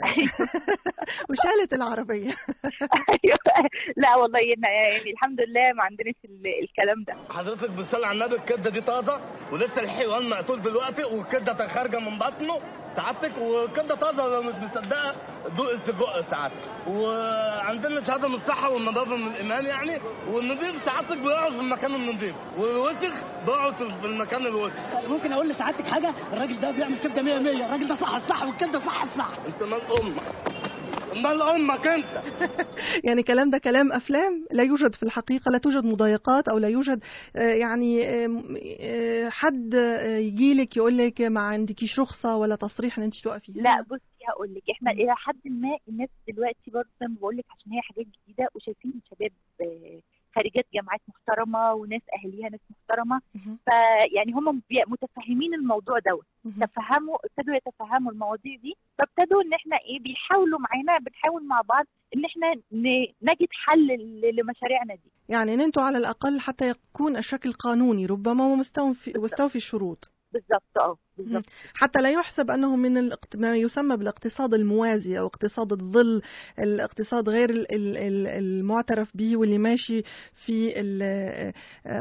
وشالت العربية ايوه لا والله إن- يعني الحمد لله ما عندناش ال- الكلام ده حضرتك بتصلي على النبي الكبده دي طازه ولسه الحيوان مقتول دلوقتي والكبده خارجه من بطنه سعادتك والكبده طازه لو مش مصدقه دوق السجق سعادتك وعندنا شهاده من الصحه والنظافه من الامام يعني والنظيف سعادتك بيقعد في المكان النظيف والوسخ بيقعد في المكان الوسخ ممكن اقول لسعادتك حاجه الراجل ده بيعمل كبده 100 100 الراجل ده صح الصح والكبده صح الصح انت مال امك مال امك انت يعني كلام ده كلام أفلام لا يوجد في الحقيقة لا توجد مضايقات أو لا يوجد آه، يعني آه، آه، حد آه، يجيلك يقول لك ما عندكيش رخصة ولا تصريح ان انت تقفي هنا لا بصي هقول لك احنا الى حد ما الناس دلوقتي برضه زي ما بقول لك عشان هي حاجات جديده وشايفين شباب آه، خارجات جامعات محترمه وناس اهاليها ناس محترمه مهم. فيعني هم بي- متفهمين الموضوع دوت مهم. تفهموا ابتدوا يتفهموا المواضيع دي فابتدوا ان احنا ايه بيحاولوا معانا بنحاول مع بعض ان احنا ن- نجد حل ل- لمشاريعنا دي يعني ان انتوا على الاقل حتى يكون الشكل قانوني ربما ومستوفي مستوفي الشروط بالظبط اه بالظبط حتى لا يحسب انه من الاقت... ما يسمى بالاقتصاد الموازي او اقتصاد الظل الاقتصاد غير ال- ال- ال- المعترف به واللي ماشي في ال-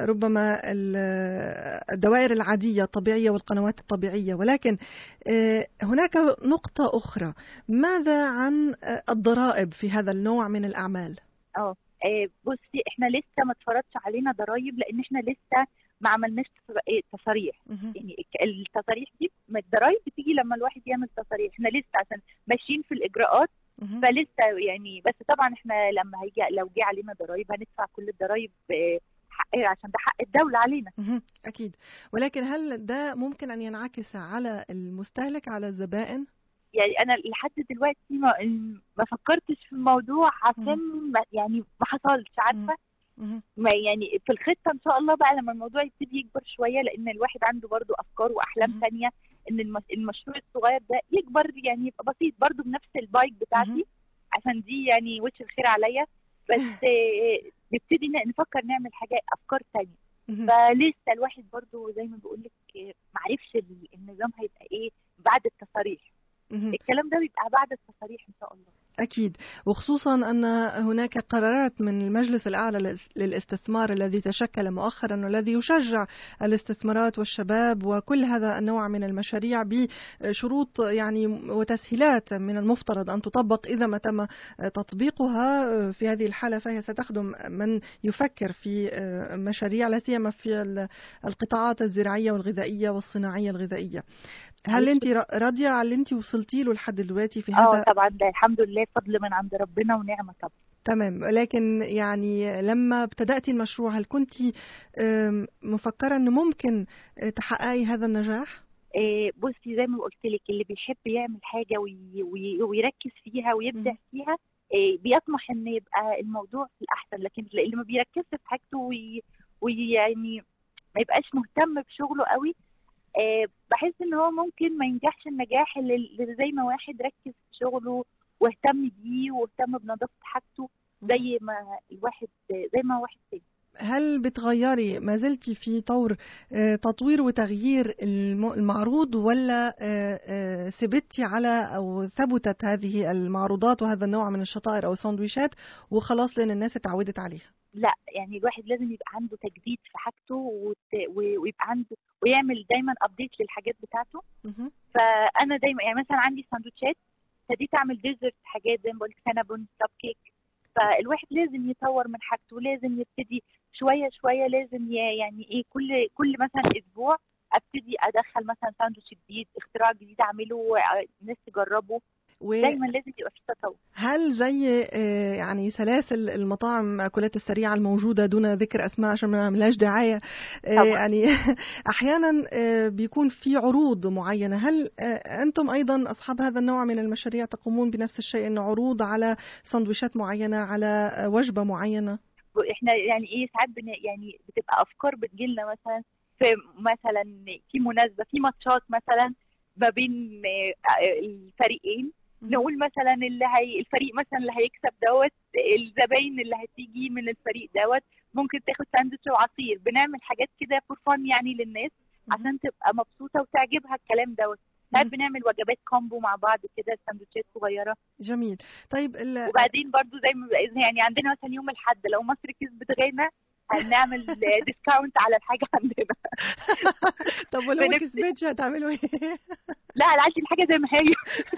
ربما ال- الدوائر العاديه الطبيعيه والقنوات الطبيعيه ولكن آه، هناك نقطه اخرى ماذا عن آه، الضرائب في هذا النوع من الاعمال اه آه، بصي احنا لسه ما اتفرضش علينا ضرايب لان احنا لسه ما عملناش تصر- إيه، تصاريح مهم. يعني الك- التصاريح دي ما الضرايب بتيجي لما الواحد يعمل تصاريح احنا لسه عشان ماشيين في الاجراءات مهم. فلسه يعني بس طبعا احنا لما هيجي لو جه علينا ضرايب هندفع كل الضرايب آه، حق عشان ده حق الدوله علينا مهم. أكيد ولكن هل ده ممكن أن ينعكس على المستهلك على الزبائن؟ يعني انا لحد دلوقتي ما ما فكرتش في الموضوع عشان ما يعني ما حصلش عارفه مهم. ما يعني في الخطه ان شاء الله بقى لما الموضوع يبتدي يكبر شويه لان الواحد عنده برضو افكار واحلام مهم. تانية ان الم- المشروع الصغير ده يكبر يعني يبقى بسيط برضو بنفس البايك بتاعتي مهم. عشان دي يعني وش الخير عليا بس آه، نبتدي ن- نفكر نعمل حاجه افكار تانية مهم. فلسه الواحد برضو زي ما بقول لك معرفش ال- النظام هيبقى ايه بعد التصاريح مهم. الكلام ده بيبقى بعد التصاريح ان شاء الله أكيد وخصوصا أن هناك قرارات من المجلس الأعلى للاس- للاستثمار الذي تشكل مؤخرا والذي يشجع الاستثمارات والشباب وكل هذا النوع من المشاريع بشروط يعني وتسهيلات من المفترض أن تطبق إذا ما تم تطبيقها في هذه الحالة فهي ستخدم من يفكر في مشاريع لا سيما في ال- القطاعات الزراعية والغذائية والصناعية الغذائية هل أنت راضية على اللي أنت وصلتي له لحد دلوقتي في هذا اه طبعا ده الحمد لله فضل من عند ربنا ونعمه طبعا تمام لكن يعني لما ابتدأتي المشروع هل كنت آم، مفكرة أنه ممكن آه، تحققي هذا النجاح؟ آه، بصي زي ما قلت لك اللي بيحب يعمل حاجه وي وي ويركز فيها ويبدع مم. فيها آه، بيطمح ان يبقى الموضوع في الاحسن لكن اللي ما بيركزش في حاجته وي- ويعني ما يبقاش مهتم بشغله قوي آه، بحس ان هو ممكن ما ينجحش النجاح اللي اللي زي ما واحد ركز في شغله واهتم بيه واهتم بنظافه حاجته زي ما الواحد زي ما واحد تاني هل بتغيري ما زلتي في طور آه، تطوير وتغيير الم- المعروض ولا آه، آه، ثبتي على أو ثبتت هذه المعروضات وهذا النوع من الشطائر أو السندويشات وخلاص لأن الناس اتعودت عليها لا يعني الواحد لازم يبقى عنده تجديد في حاجته وت- و- ويبقى عنده ويعمل دايما ابديت للحاجات بتاعته مهم. فانا دايما يعني مثلا عندي ساندوتشات ابتديت اعمل ديزرت حاجات زي ما بقول سينابون كب كيك فالواحد لازم يطور من حاجته لازم يبتدي شويه شويه لازم ي- يعني ايه كل كل مثلا اسبوع ابتدي ادخل مثلا ساندوتش جديد اختراع جديد اعمله ع- الناس تجربه دايما لازم يبقى في تطور وهل زي آه، يعني سلاسل المطاعم المأكولات السريعة الموجودة دون ذكر أسماء عشان ما نعملهاش دعاية آه، طبعاً. يعني أحيانا آه، بيكون في عروض معينة هل آه، أنتم أيضا أصحاب هذا النوع من المشاريع تقومون بنفس الشيء أن عروض على سندويشات معينة على آه، وجبة معينة احنا يعني ايه ساعات بن يعني بتبقى افكار بتجيلنا مثلا في مثلا في مناسبه في ماتشات مثلا ما بين آه، الفريقين نقول مثلا اللي هي الفريق مثلا اللي هيكسب دوت الزباين اللي هتيجي من الفريق دوت ممكن تاخد ساندوتش وعصير بنعمل حاجات كده فور فن يعني للناس عشان تبقى مبسوطه وتعجبها الكلام دوت ساعات مم. بنعمل وجبات كومبو مع بعض كده ساندوتشات صغيره جميل طيب ال- وبعدين برضو زي ما يعني عندنا مثلا يوم الاحد لو مصر كسبت غانا هنعمل ديسكاونت على الحاجه عندنا طب ولو ما بنفس- كسبتش هتعملوا ايه؟ لا انا عايز الحاجه زي ما هي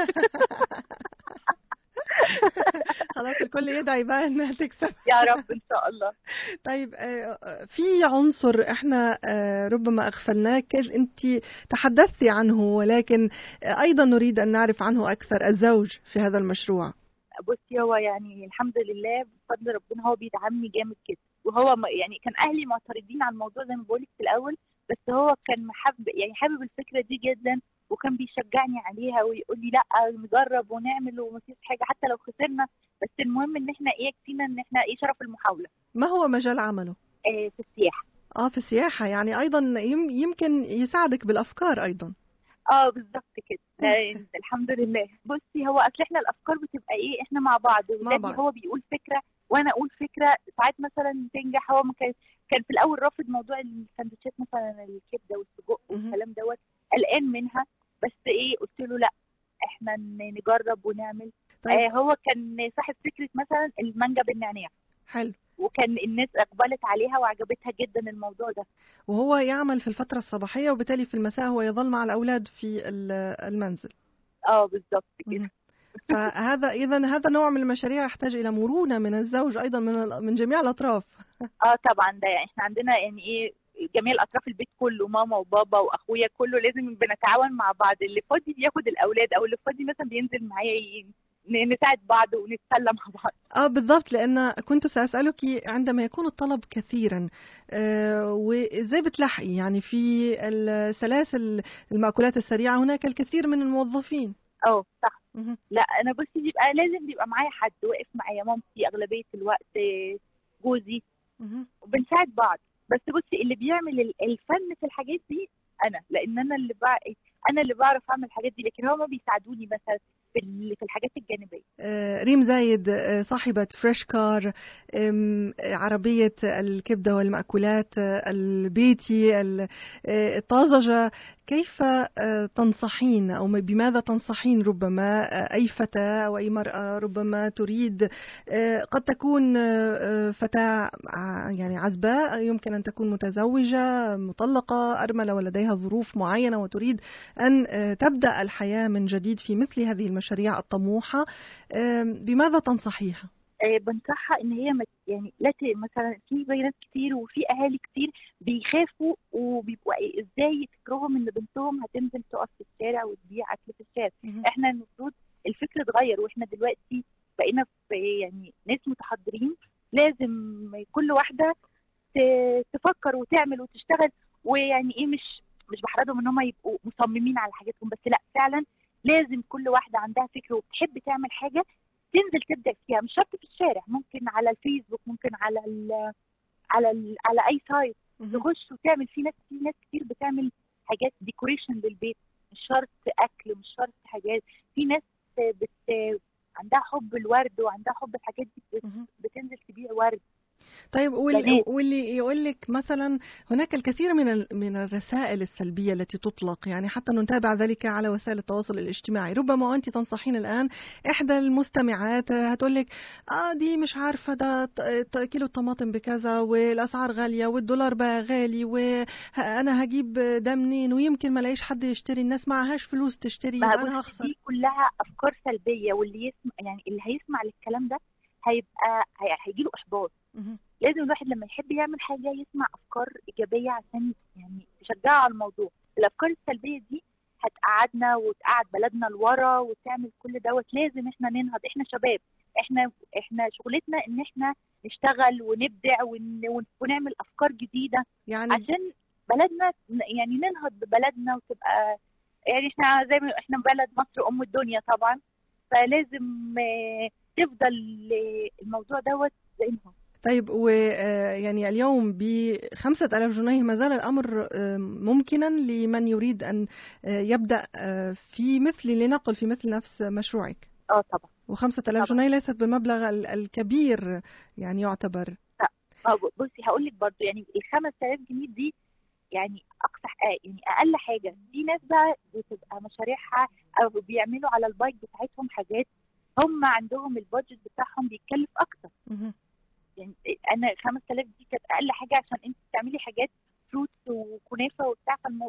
خلاص الكل يدعي بقى انها تكسب يا رب ان شاء الله طيب آه، في عنصر احنا آه، ربما اغفلناه انت تحدثتي عنه ولكن آه، ايضا نريد ان نعرف عنه اكثر الزوج في هذا المشروع بصي هو يعني الحمد لله بفضل ربنا هو بيدعمني جامد كده وهو م- يعني كان اهلي معترضين على الموضوع زي ما بقولك في الاول بس هو كان محب يعني حابب الفكره دي جدا وكان بيشجعني عليها ويقول لي لا نجرب ونعمل ومفيش حاجه حتى لو خسرنا بس المهم ان احنا ايه يكفينا ان احنا ايه شرف المحاوله ما هو مجال عمله آه في السياحه اه في السياحة يعني ايضا يم- يمكن يساعدك بالافكار ايضا اه بالظبط كده آه، الحمد لله بصي هو اصل احنا الافكار بتبقى ايه احنا مع بعض ولادي بعض. هو بيقول فكره وانا اقول فكره ساعات مثلا تنجح هو ما كان كان في الاول رافض موضوع السندوتشات مثلا الكبده والسجق مهم. والكلام دوت قلقان منها بس ايه قلت له لا احنا ن- نجرب ونعمل طيب آه هو كان صاحب فكره مثلا المانجا بالنعناع حلو وكان الناس اقبلت عليها وعجبتها جدا الموضوع ده وهو يعمل في الفترة الصباحية وبالتالي في المساء هو يظل مع الأولاد في ال- المنزل اه بالظبط كده مهم. فهذا إذا هذا نوع من المشاريع يحتاج إلى مرونة من الزوج أيضا من ال- من جميع الأطراف اه طبعا ده يعني احنا عندنا يعني ايه جميع الاطراف البيت كله ماما وبابا واخويا كله لازم بنتعاون مع بعض اللي فاضي بياخد الاولاد او اللي فاضي مثلا بينزل معايا ي- ن- نساعد بعض ونتسلى مع بعض اه بالضبط لان كنت ساسالك عندما يكون الطلب كثيرا آه وازاي بتلحقي يعني في السلاسل المأكولات السريعه هناك الكثير من الموظفين اه صح مهم. لا انا بصي بيبقى لازم بيبقى معايا حد واقف معايا مامتي اغلبيه الوقت آه، جوزي مهم. وبنساعد بعض بس بصي اللي بيعمل ال- الفن في الحاجات دي انا لان انا اللي بع... انا اللي بعرف اعمل الحاجات دي لكن هما بيساعدوني مثلا في ال- في الحاجات الجانبيه آه، ريم زايد آه، صاحبة فريش كار آم، آه، عربية الكبدة والمأكولات آه، البيتي ال- آه، الطازجة كيف آه، تنصحين أو بماذا تنصحين ربما آه، أي فتاة أو أي مرأة ربما تريد آه، قد تكون آه، آه، فتاة ع- يعني عزباء يمكن أن تكون متزوجة مطلقة أرملة ولديها ظروف معينة وتريد أن آه، تبدأ الحياة من جديد في مثل هذه المشاريع الطموحة آم، بماذا تنصحيها؟ آه، بنصحها ان هي مت يعني لا ت- مثلا في بنات كتير وفي اهالي كتير بيخافوا وبيبقوا إيه، ازاي يفكروهم ان بنتهم هتنزل تقف في الشارع وتبيع اكل في الشارع احنا المفروض الفكر اتغير واحنا دلوقتي بقينا في يعني ناس متحضرين لازم كل واحده ت- تفكر وتعمل وتشتغل ويعني ايه مش مش بحرضهم ان هم يبقوا مصممين على حاجاتهم بس لا فعلا لازم كل واحده عندها فكره وبتحب تعمل حاجه تنزل تبدا فيها مش شرط في الشارع ممكن على الفيسبوك ممكن على ال على ال على اي سايت تخش وتعمل في ناس في ناس كتير بتعمل حاجات ديكوريشن للبيت مش شرط اكل مش شرط حاجات في ناس بت عندها حب الورد وعندها حب الحاجات دي بت- بتنزل تبيع ورد طيب وال... بنات. واللي يقول لك مثلا هناك الكثير من ال... من الرسائل السلبيه التي تطلق يعني حتى نتابع ذلك على وسائل التواصل الاجتماعي ربما انت تنصحين الان احدى المستمعات هتقول لك اه دي مش عارفه ده ط- ط- كيلو الطماطم بكذا والاسعار غاليه والدولار بقى غالي وانا هجيب ده منين ويمكن ما الاقيش حد يشتري الناس معهاش فلوس تشتري ما يبقى انا بص هخسر دي كلها افكار سلبيه واللي يسمع يعني اللي هيسمع للكلام ده هيبقى هي- هيجيله احباط مهم. لازم الواحد لما يحب يعمل حاجه يسمع افكار ايجابيه عشان يعني تشجعه على الموضوع الافكار السلبيه دي هتقعدنا وتقعد بلدنا لورا وتعمل كل دوت لازم احنا ننهض احنا شباب احنا احنا شغلتنا ان احنا نشتغل ونبدع ون... ون- ونعمل افكار جديده يعني عشان بلدنا يعني ننهض ببلدنا وتبقى يعني احنا زي ما احنا بلد مصر ام الدنيا طبعا فلازم آه، تفضل آه، الموضوع دوت زي ما هو طيب ويعني اليوم ب 5000 جنيه ما زال الأمر آه، ممكنا لمن يريد أن آه، يبدأ آه، في مثل لنقل في مثل نفس مشروعك اه طبعا و5000 طبعاً. جنيه ليست بالمبلغ ال- الكبير يعني يعتبر اه ب- بصي هقول لك برضه يعني ال 5000 جنيه دي يعني اقصى آه يعني اقل حاجه في ناس بقى بتبقى مشاريعها او بيعملوا على البايك بتاعتهم حاجات هم عندهم البادجت بتاعهم بيتكلف اكتر مهم. يعني انا 5000 دي كانت اقل حاجه عشان انت تعملي حاجات فروتس وكنافه وبتاع فالمو...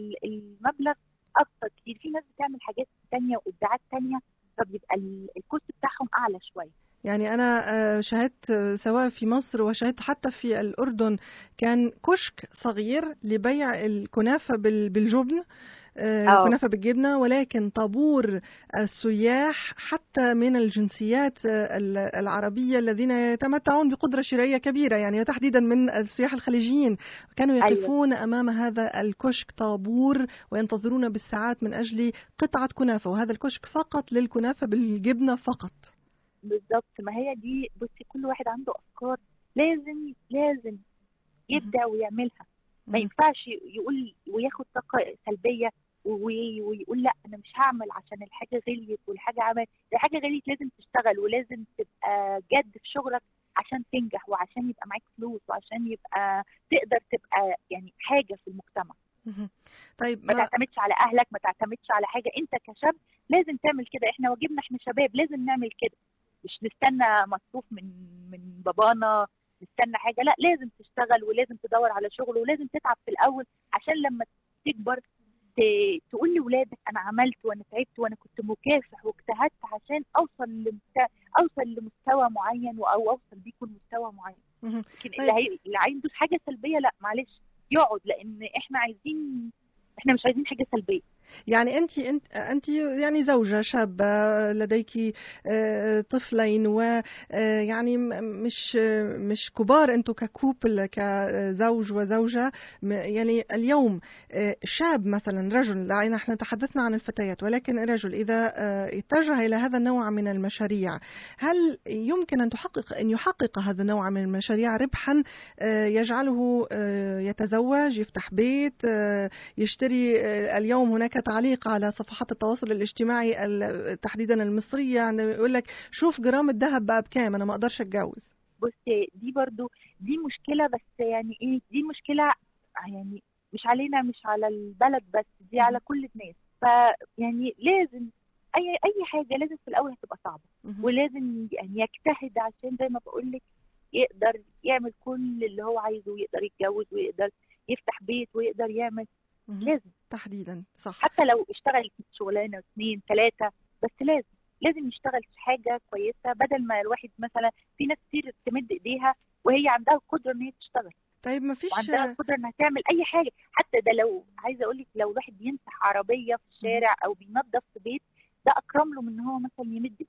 فالمبلغ اكتر كتير في ناس بتعمل حاجات تانية وابداعات تانية فبيبقى ال- الكوست بتاعهم اعلى شويه يعني أنا آه، شاهدت آه، سواء في مصر وشاهدت حتى في الأردن كان كشك صغير لبيع الكنافة بال- بالجبن آه، آه. كنافة بالجبنة ولكن طابور السياح حتى من الجنسيات آه، ال- العربية الذين يتمتعون بقدرة شرائية كبيرة يعني تحديدا من السياح الخليجيين كانوا أيوة. يقفون أمام هذا الكشك طابور وينتظرون بالساعات من أجل قطعة كنافة وهذا الكشك فقط للكنافة بالجبنة فقط بالظبط ما هي دي بصي كل واحد عنده افكار لازم لازم يبدع ويعملها ما مهم. ينفعش يقول وياخد طاقه سلبيه وي- ويقول لا انا مش هعمل عشان الحاجه غليت والحاجه عملت الحاجه غليت لازم تشتغل ولازم تبقى جد في شغلك عشان تنجح وعشان يبقى معاك فلوس وعشان يبقى تقدر تبقى يعني حاجه في المجتمع مهم. طيب ما ما تعتمدش على اهلك ما تعتمدش على حاجه انت كشاب لازم تعمل كده احنا واجبنا احنا شباب لازم نعمل كده مش نستنى مصروف من من بابانا نستنى حاجه لا لازم تشتغل ولازم تدور على شغل ولازم تتعب في الاول عشان لما تكبر ت- تقول لاولادك انا عملت وانا تعبت وانا كنت مكافح واجتهدت عشان اوصل لمستوى اوصل لمستوى معين او اوصل بيكم لمستوى معين مهم. لكن طيب. اللي, هي... اللي عنده حاجه سلبيه لا معلش يقعد لان احنا عايزين احنا مش عايزين حاجه سلبيه يعني انت انت انت يعني زوجه شابه لديك آه، طفلين ويعني مش مش كبار انتم ككوبل كزوج وزوجه م- يعني اليوم آه، شاب مثلا رجل لا نحن تحدثنا عن الفتيات ولكن الرجل اذا آه، اتجه الى هذا النوع من المشاريع هل يمكن ان تحقق ان يحقق هذا النوع من المشاريع ربحا آه، يجعله آه، يتزوج يفتح بيت آه، يشتري آه، اليوم هناك تعليق على صفحات التواصل الاجتماعي ال- تحديدا المصرية عندما يقول لك شوف جرام الذهب بقى بكام أنا ما أقدرش أتجوز بص دي برضو دي مشكله بس يعني ايه دي مشكله يعني مش علينا مش على البلد بس دي على كل الناس فيعني لازم اي اي حاجه لازم في الاول هتبقى صعبه مهم. ولازم يعني يجتهد عشان زي ما بقول لك يقدر يعمل كل اللي هو عايزه ويقدر يتجوز ويقدر يفتح بيت ويقدر يعمل مهم. لازم تحديدا صح حتى لو اشتغل شغلانه اثنين ثلاثه بس لازم لازم يشتغل في حاجه كويسه بدل ما الواحد مثلا في ناس كتير تمد ايديها وهي عندها القدره ان هي تشتغل طيب ما فيش وعندها القدره انها تعمل اي حاجه حتى ده لو عايزه اقول لك لو الواحد بيمسح عربيه في الشارع او بينظف في بيت ده اكرم له من ان هو مثلا يمد ايديه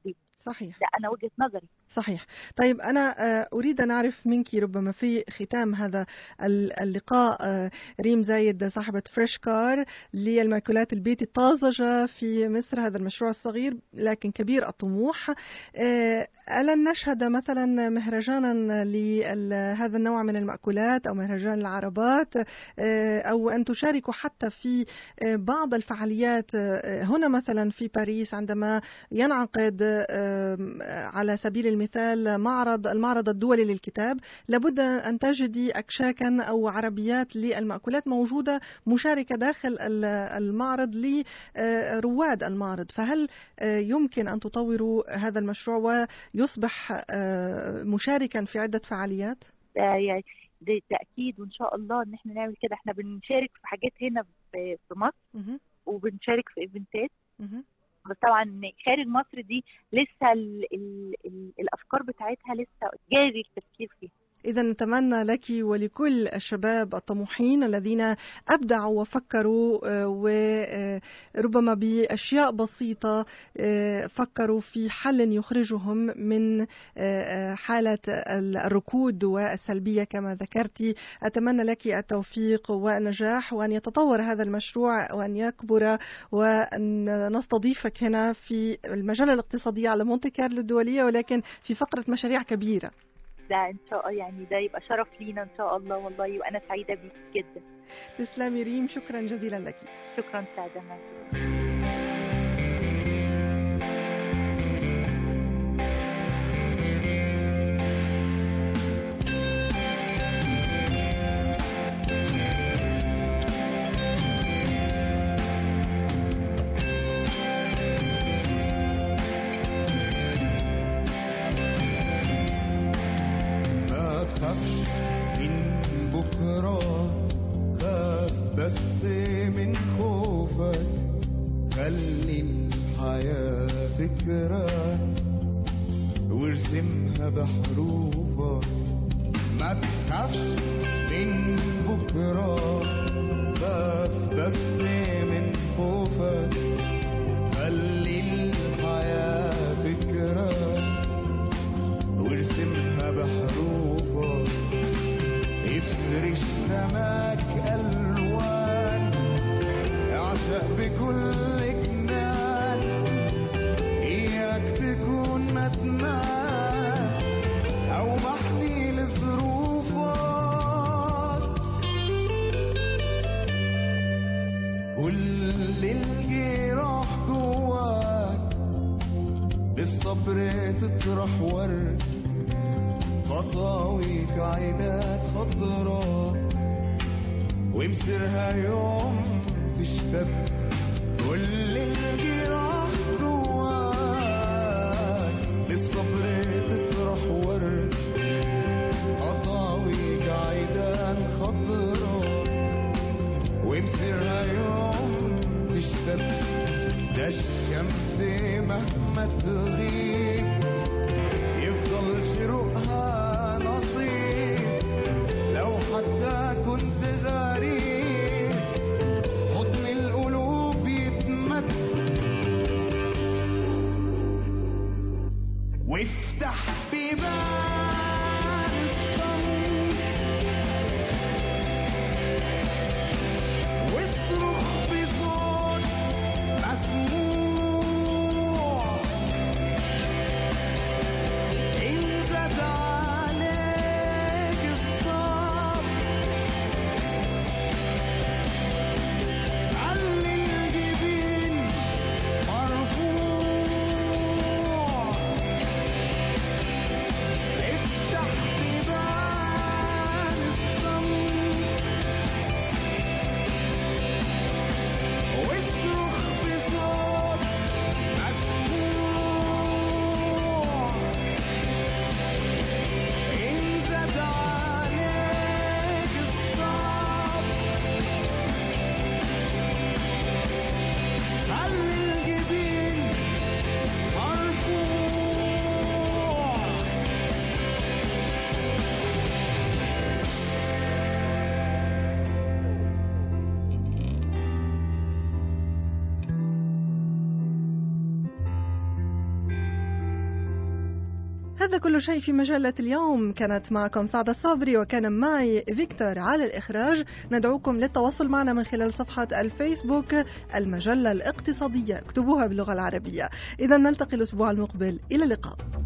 صحيح ده انا وجهه نظري صحيح طيب أنا آه، أريد أن أعرف منك ربما في ختام هذا ال- اللقاء آه، ريم زايد صاحبة فريش كار للمأكولات البيت الطازجة في مصر هذا المشروع الصغير لكن كبير الطموح آه، ألن نشهد مثلا مهرجانا لهذا النوع من المأكولات أو مهرجان العربات آه، أو أن تشاركوا حتى في آه، بعض الفعاليات آه، هنا مثلا في باريس عندما ينعقد آم، على سبيل المثال معرض المعرض الدولي للكتاب لابد أن تجدي أكشاكا أو عربيات للمأكولات موجودة مشاركة داخل ال- المعرض لرواد المعرض فهل آه، يمكن أن تطوروا هذا المشروع ويصبح آه، مشاركا في عدة فعاليات؟ ده يعني ده تاكيد وان شاء الله ان احنا نعمل كده احنا بنشارك في حاجات هنا في في مصر مهم. وبنشارك في ايفنتات مهم. بس طبعا خارج مصر دي لسه ال ال ال الافكار بتاعتها لسه جاري التفكير فيها إذا نتمنى لك ولكل الشباب الطموحين الذين أبدعوا وفكروا آه، وربما بأشياء بسيطة آه، فكروا في حل يخرجهم من آه، آه، حالة الركود والسلبية كما ذكرتي أتمنى لك التوفيق والنجاح وأن يتطور هذا المشروع وأن يكبر وأن نستضيفك هنا في المجلة الاقتصادية على مونتي كارلو الدولية ولكن في فقرة مشاريع كبيرة ده ان شاء الله يعني ده يبقى شرف لينا ان شاء الله والله وانا سعيده بيك جدا تسلمي ريم شكرا جزيلا لك شكرا سعاده معك ما تخافش من بكرة خاف بس من خوفك خلي الحياة فكرة وارسمها بحروفك ما تخافش من بكرة خاف بس من خوفك خلي الحياة فكرة وارسمها بحروفك افرش سماك الوان اعشق بكل جنان اياك تكون ندمان او محني لظروفك كل الجراح جواك بالصبر تطرح ورد خطاويك عينات خضراء ومسرها يوم تشتد كل الجراح جواك بالصبر تطرح ورد خطاويك عيدان خضراء ومسرها يوم تشتد ده الشمس مهما تغيب يفضل شروقها نصيب لو حتى كنت غريب حضن القلوب يتمد هذا كل شيء في مجلة اليوم كانت معكم سعدة الصابري وكان معي فيكتور على الإخراج ندعوكم للتواصل معنا من خلال صفحة الفيسبوك المجلة الاقتصادية اكتبوها باللغة العربية إذا نلتقي الأسبوع المقبل إلى اللقاء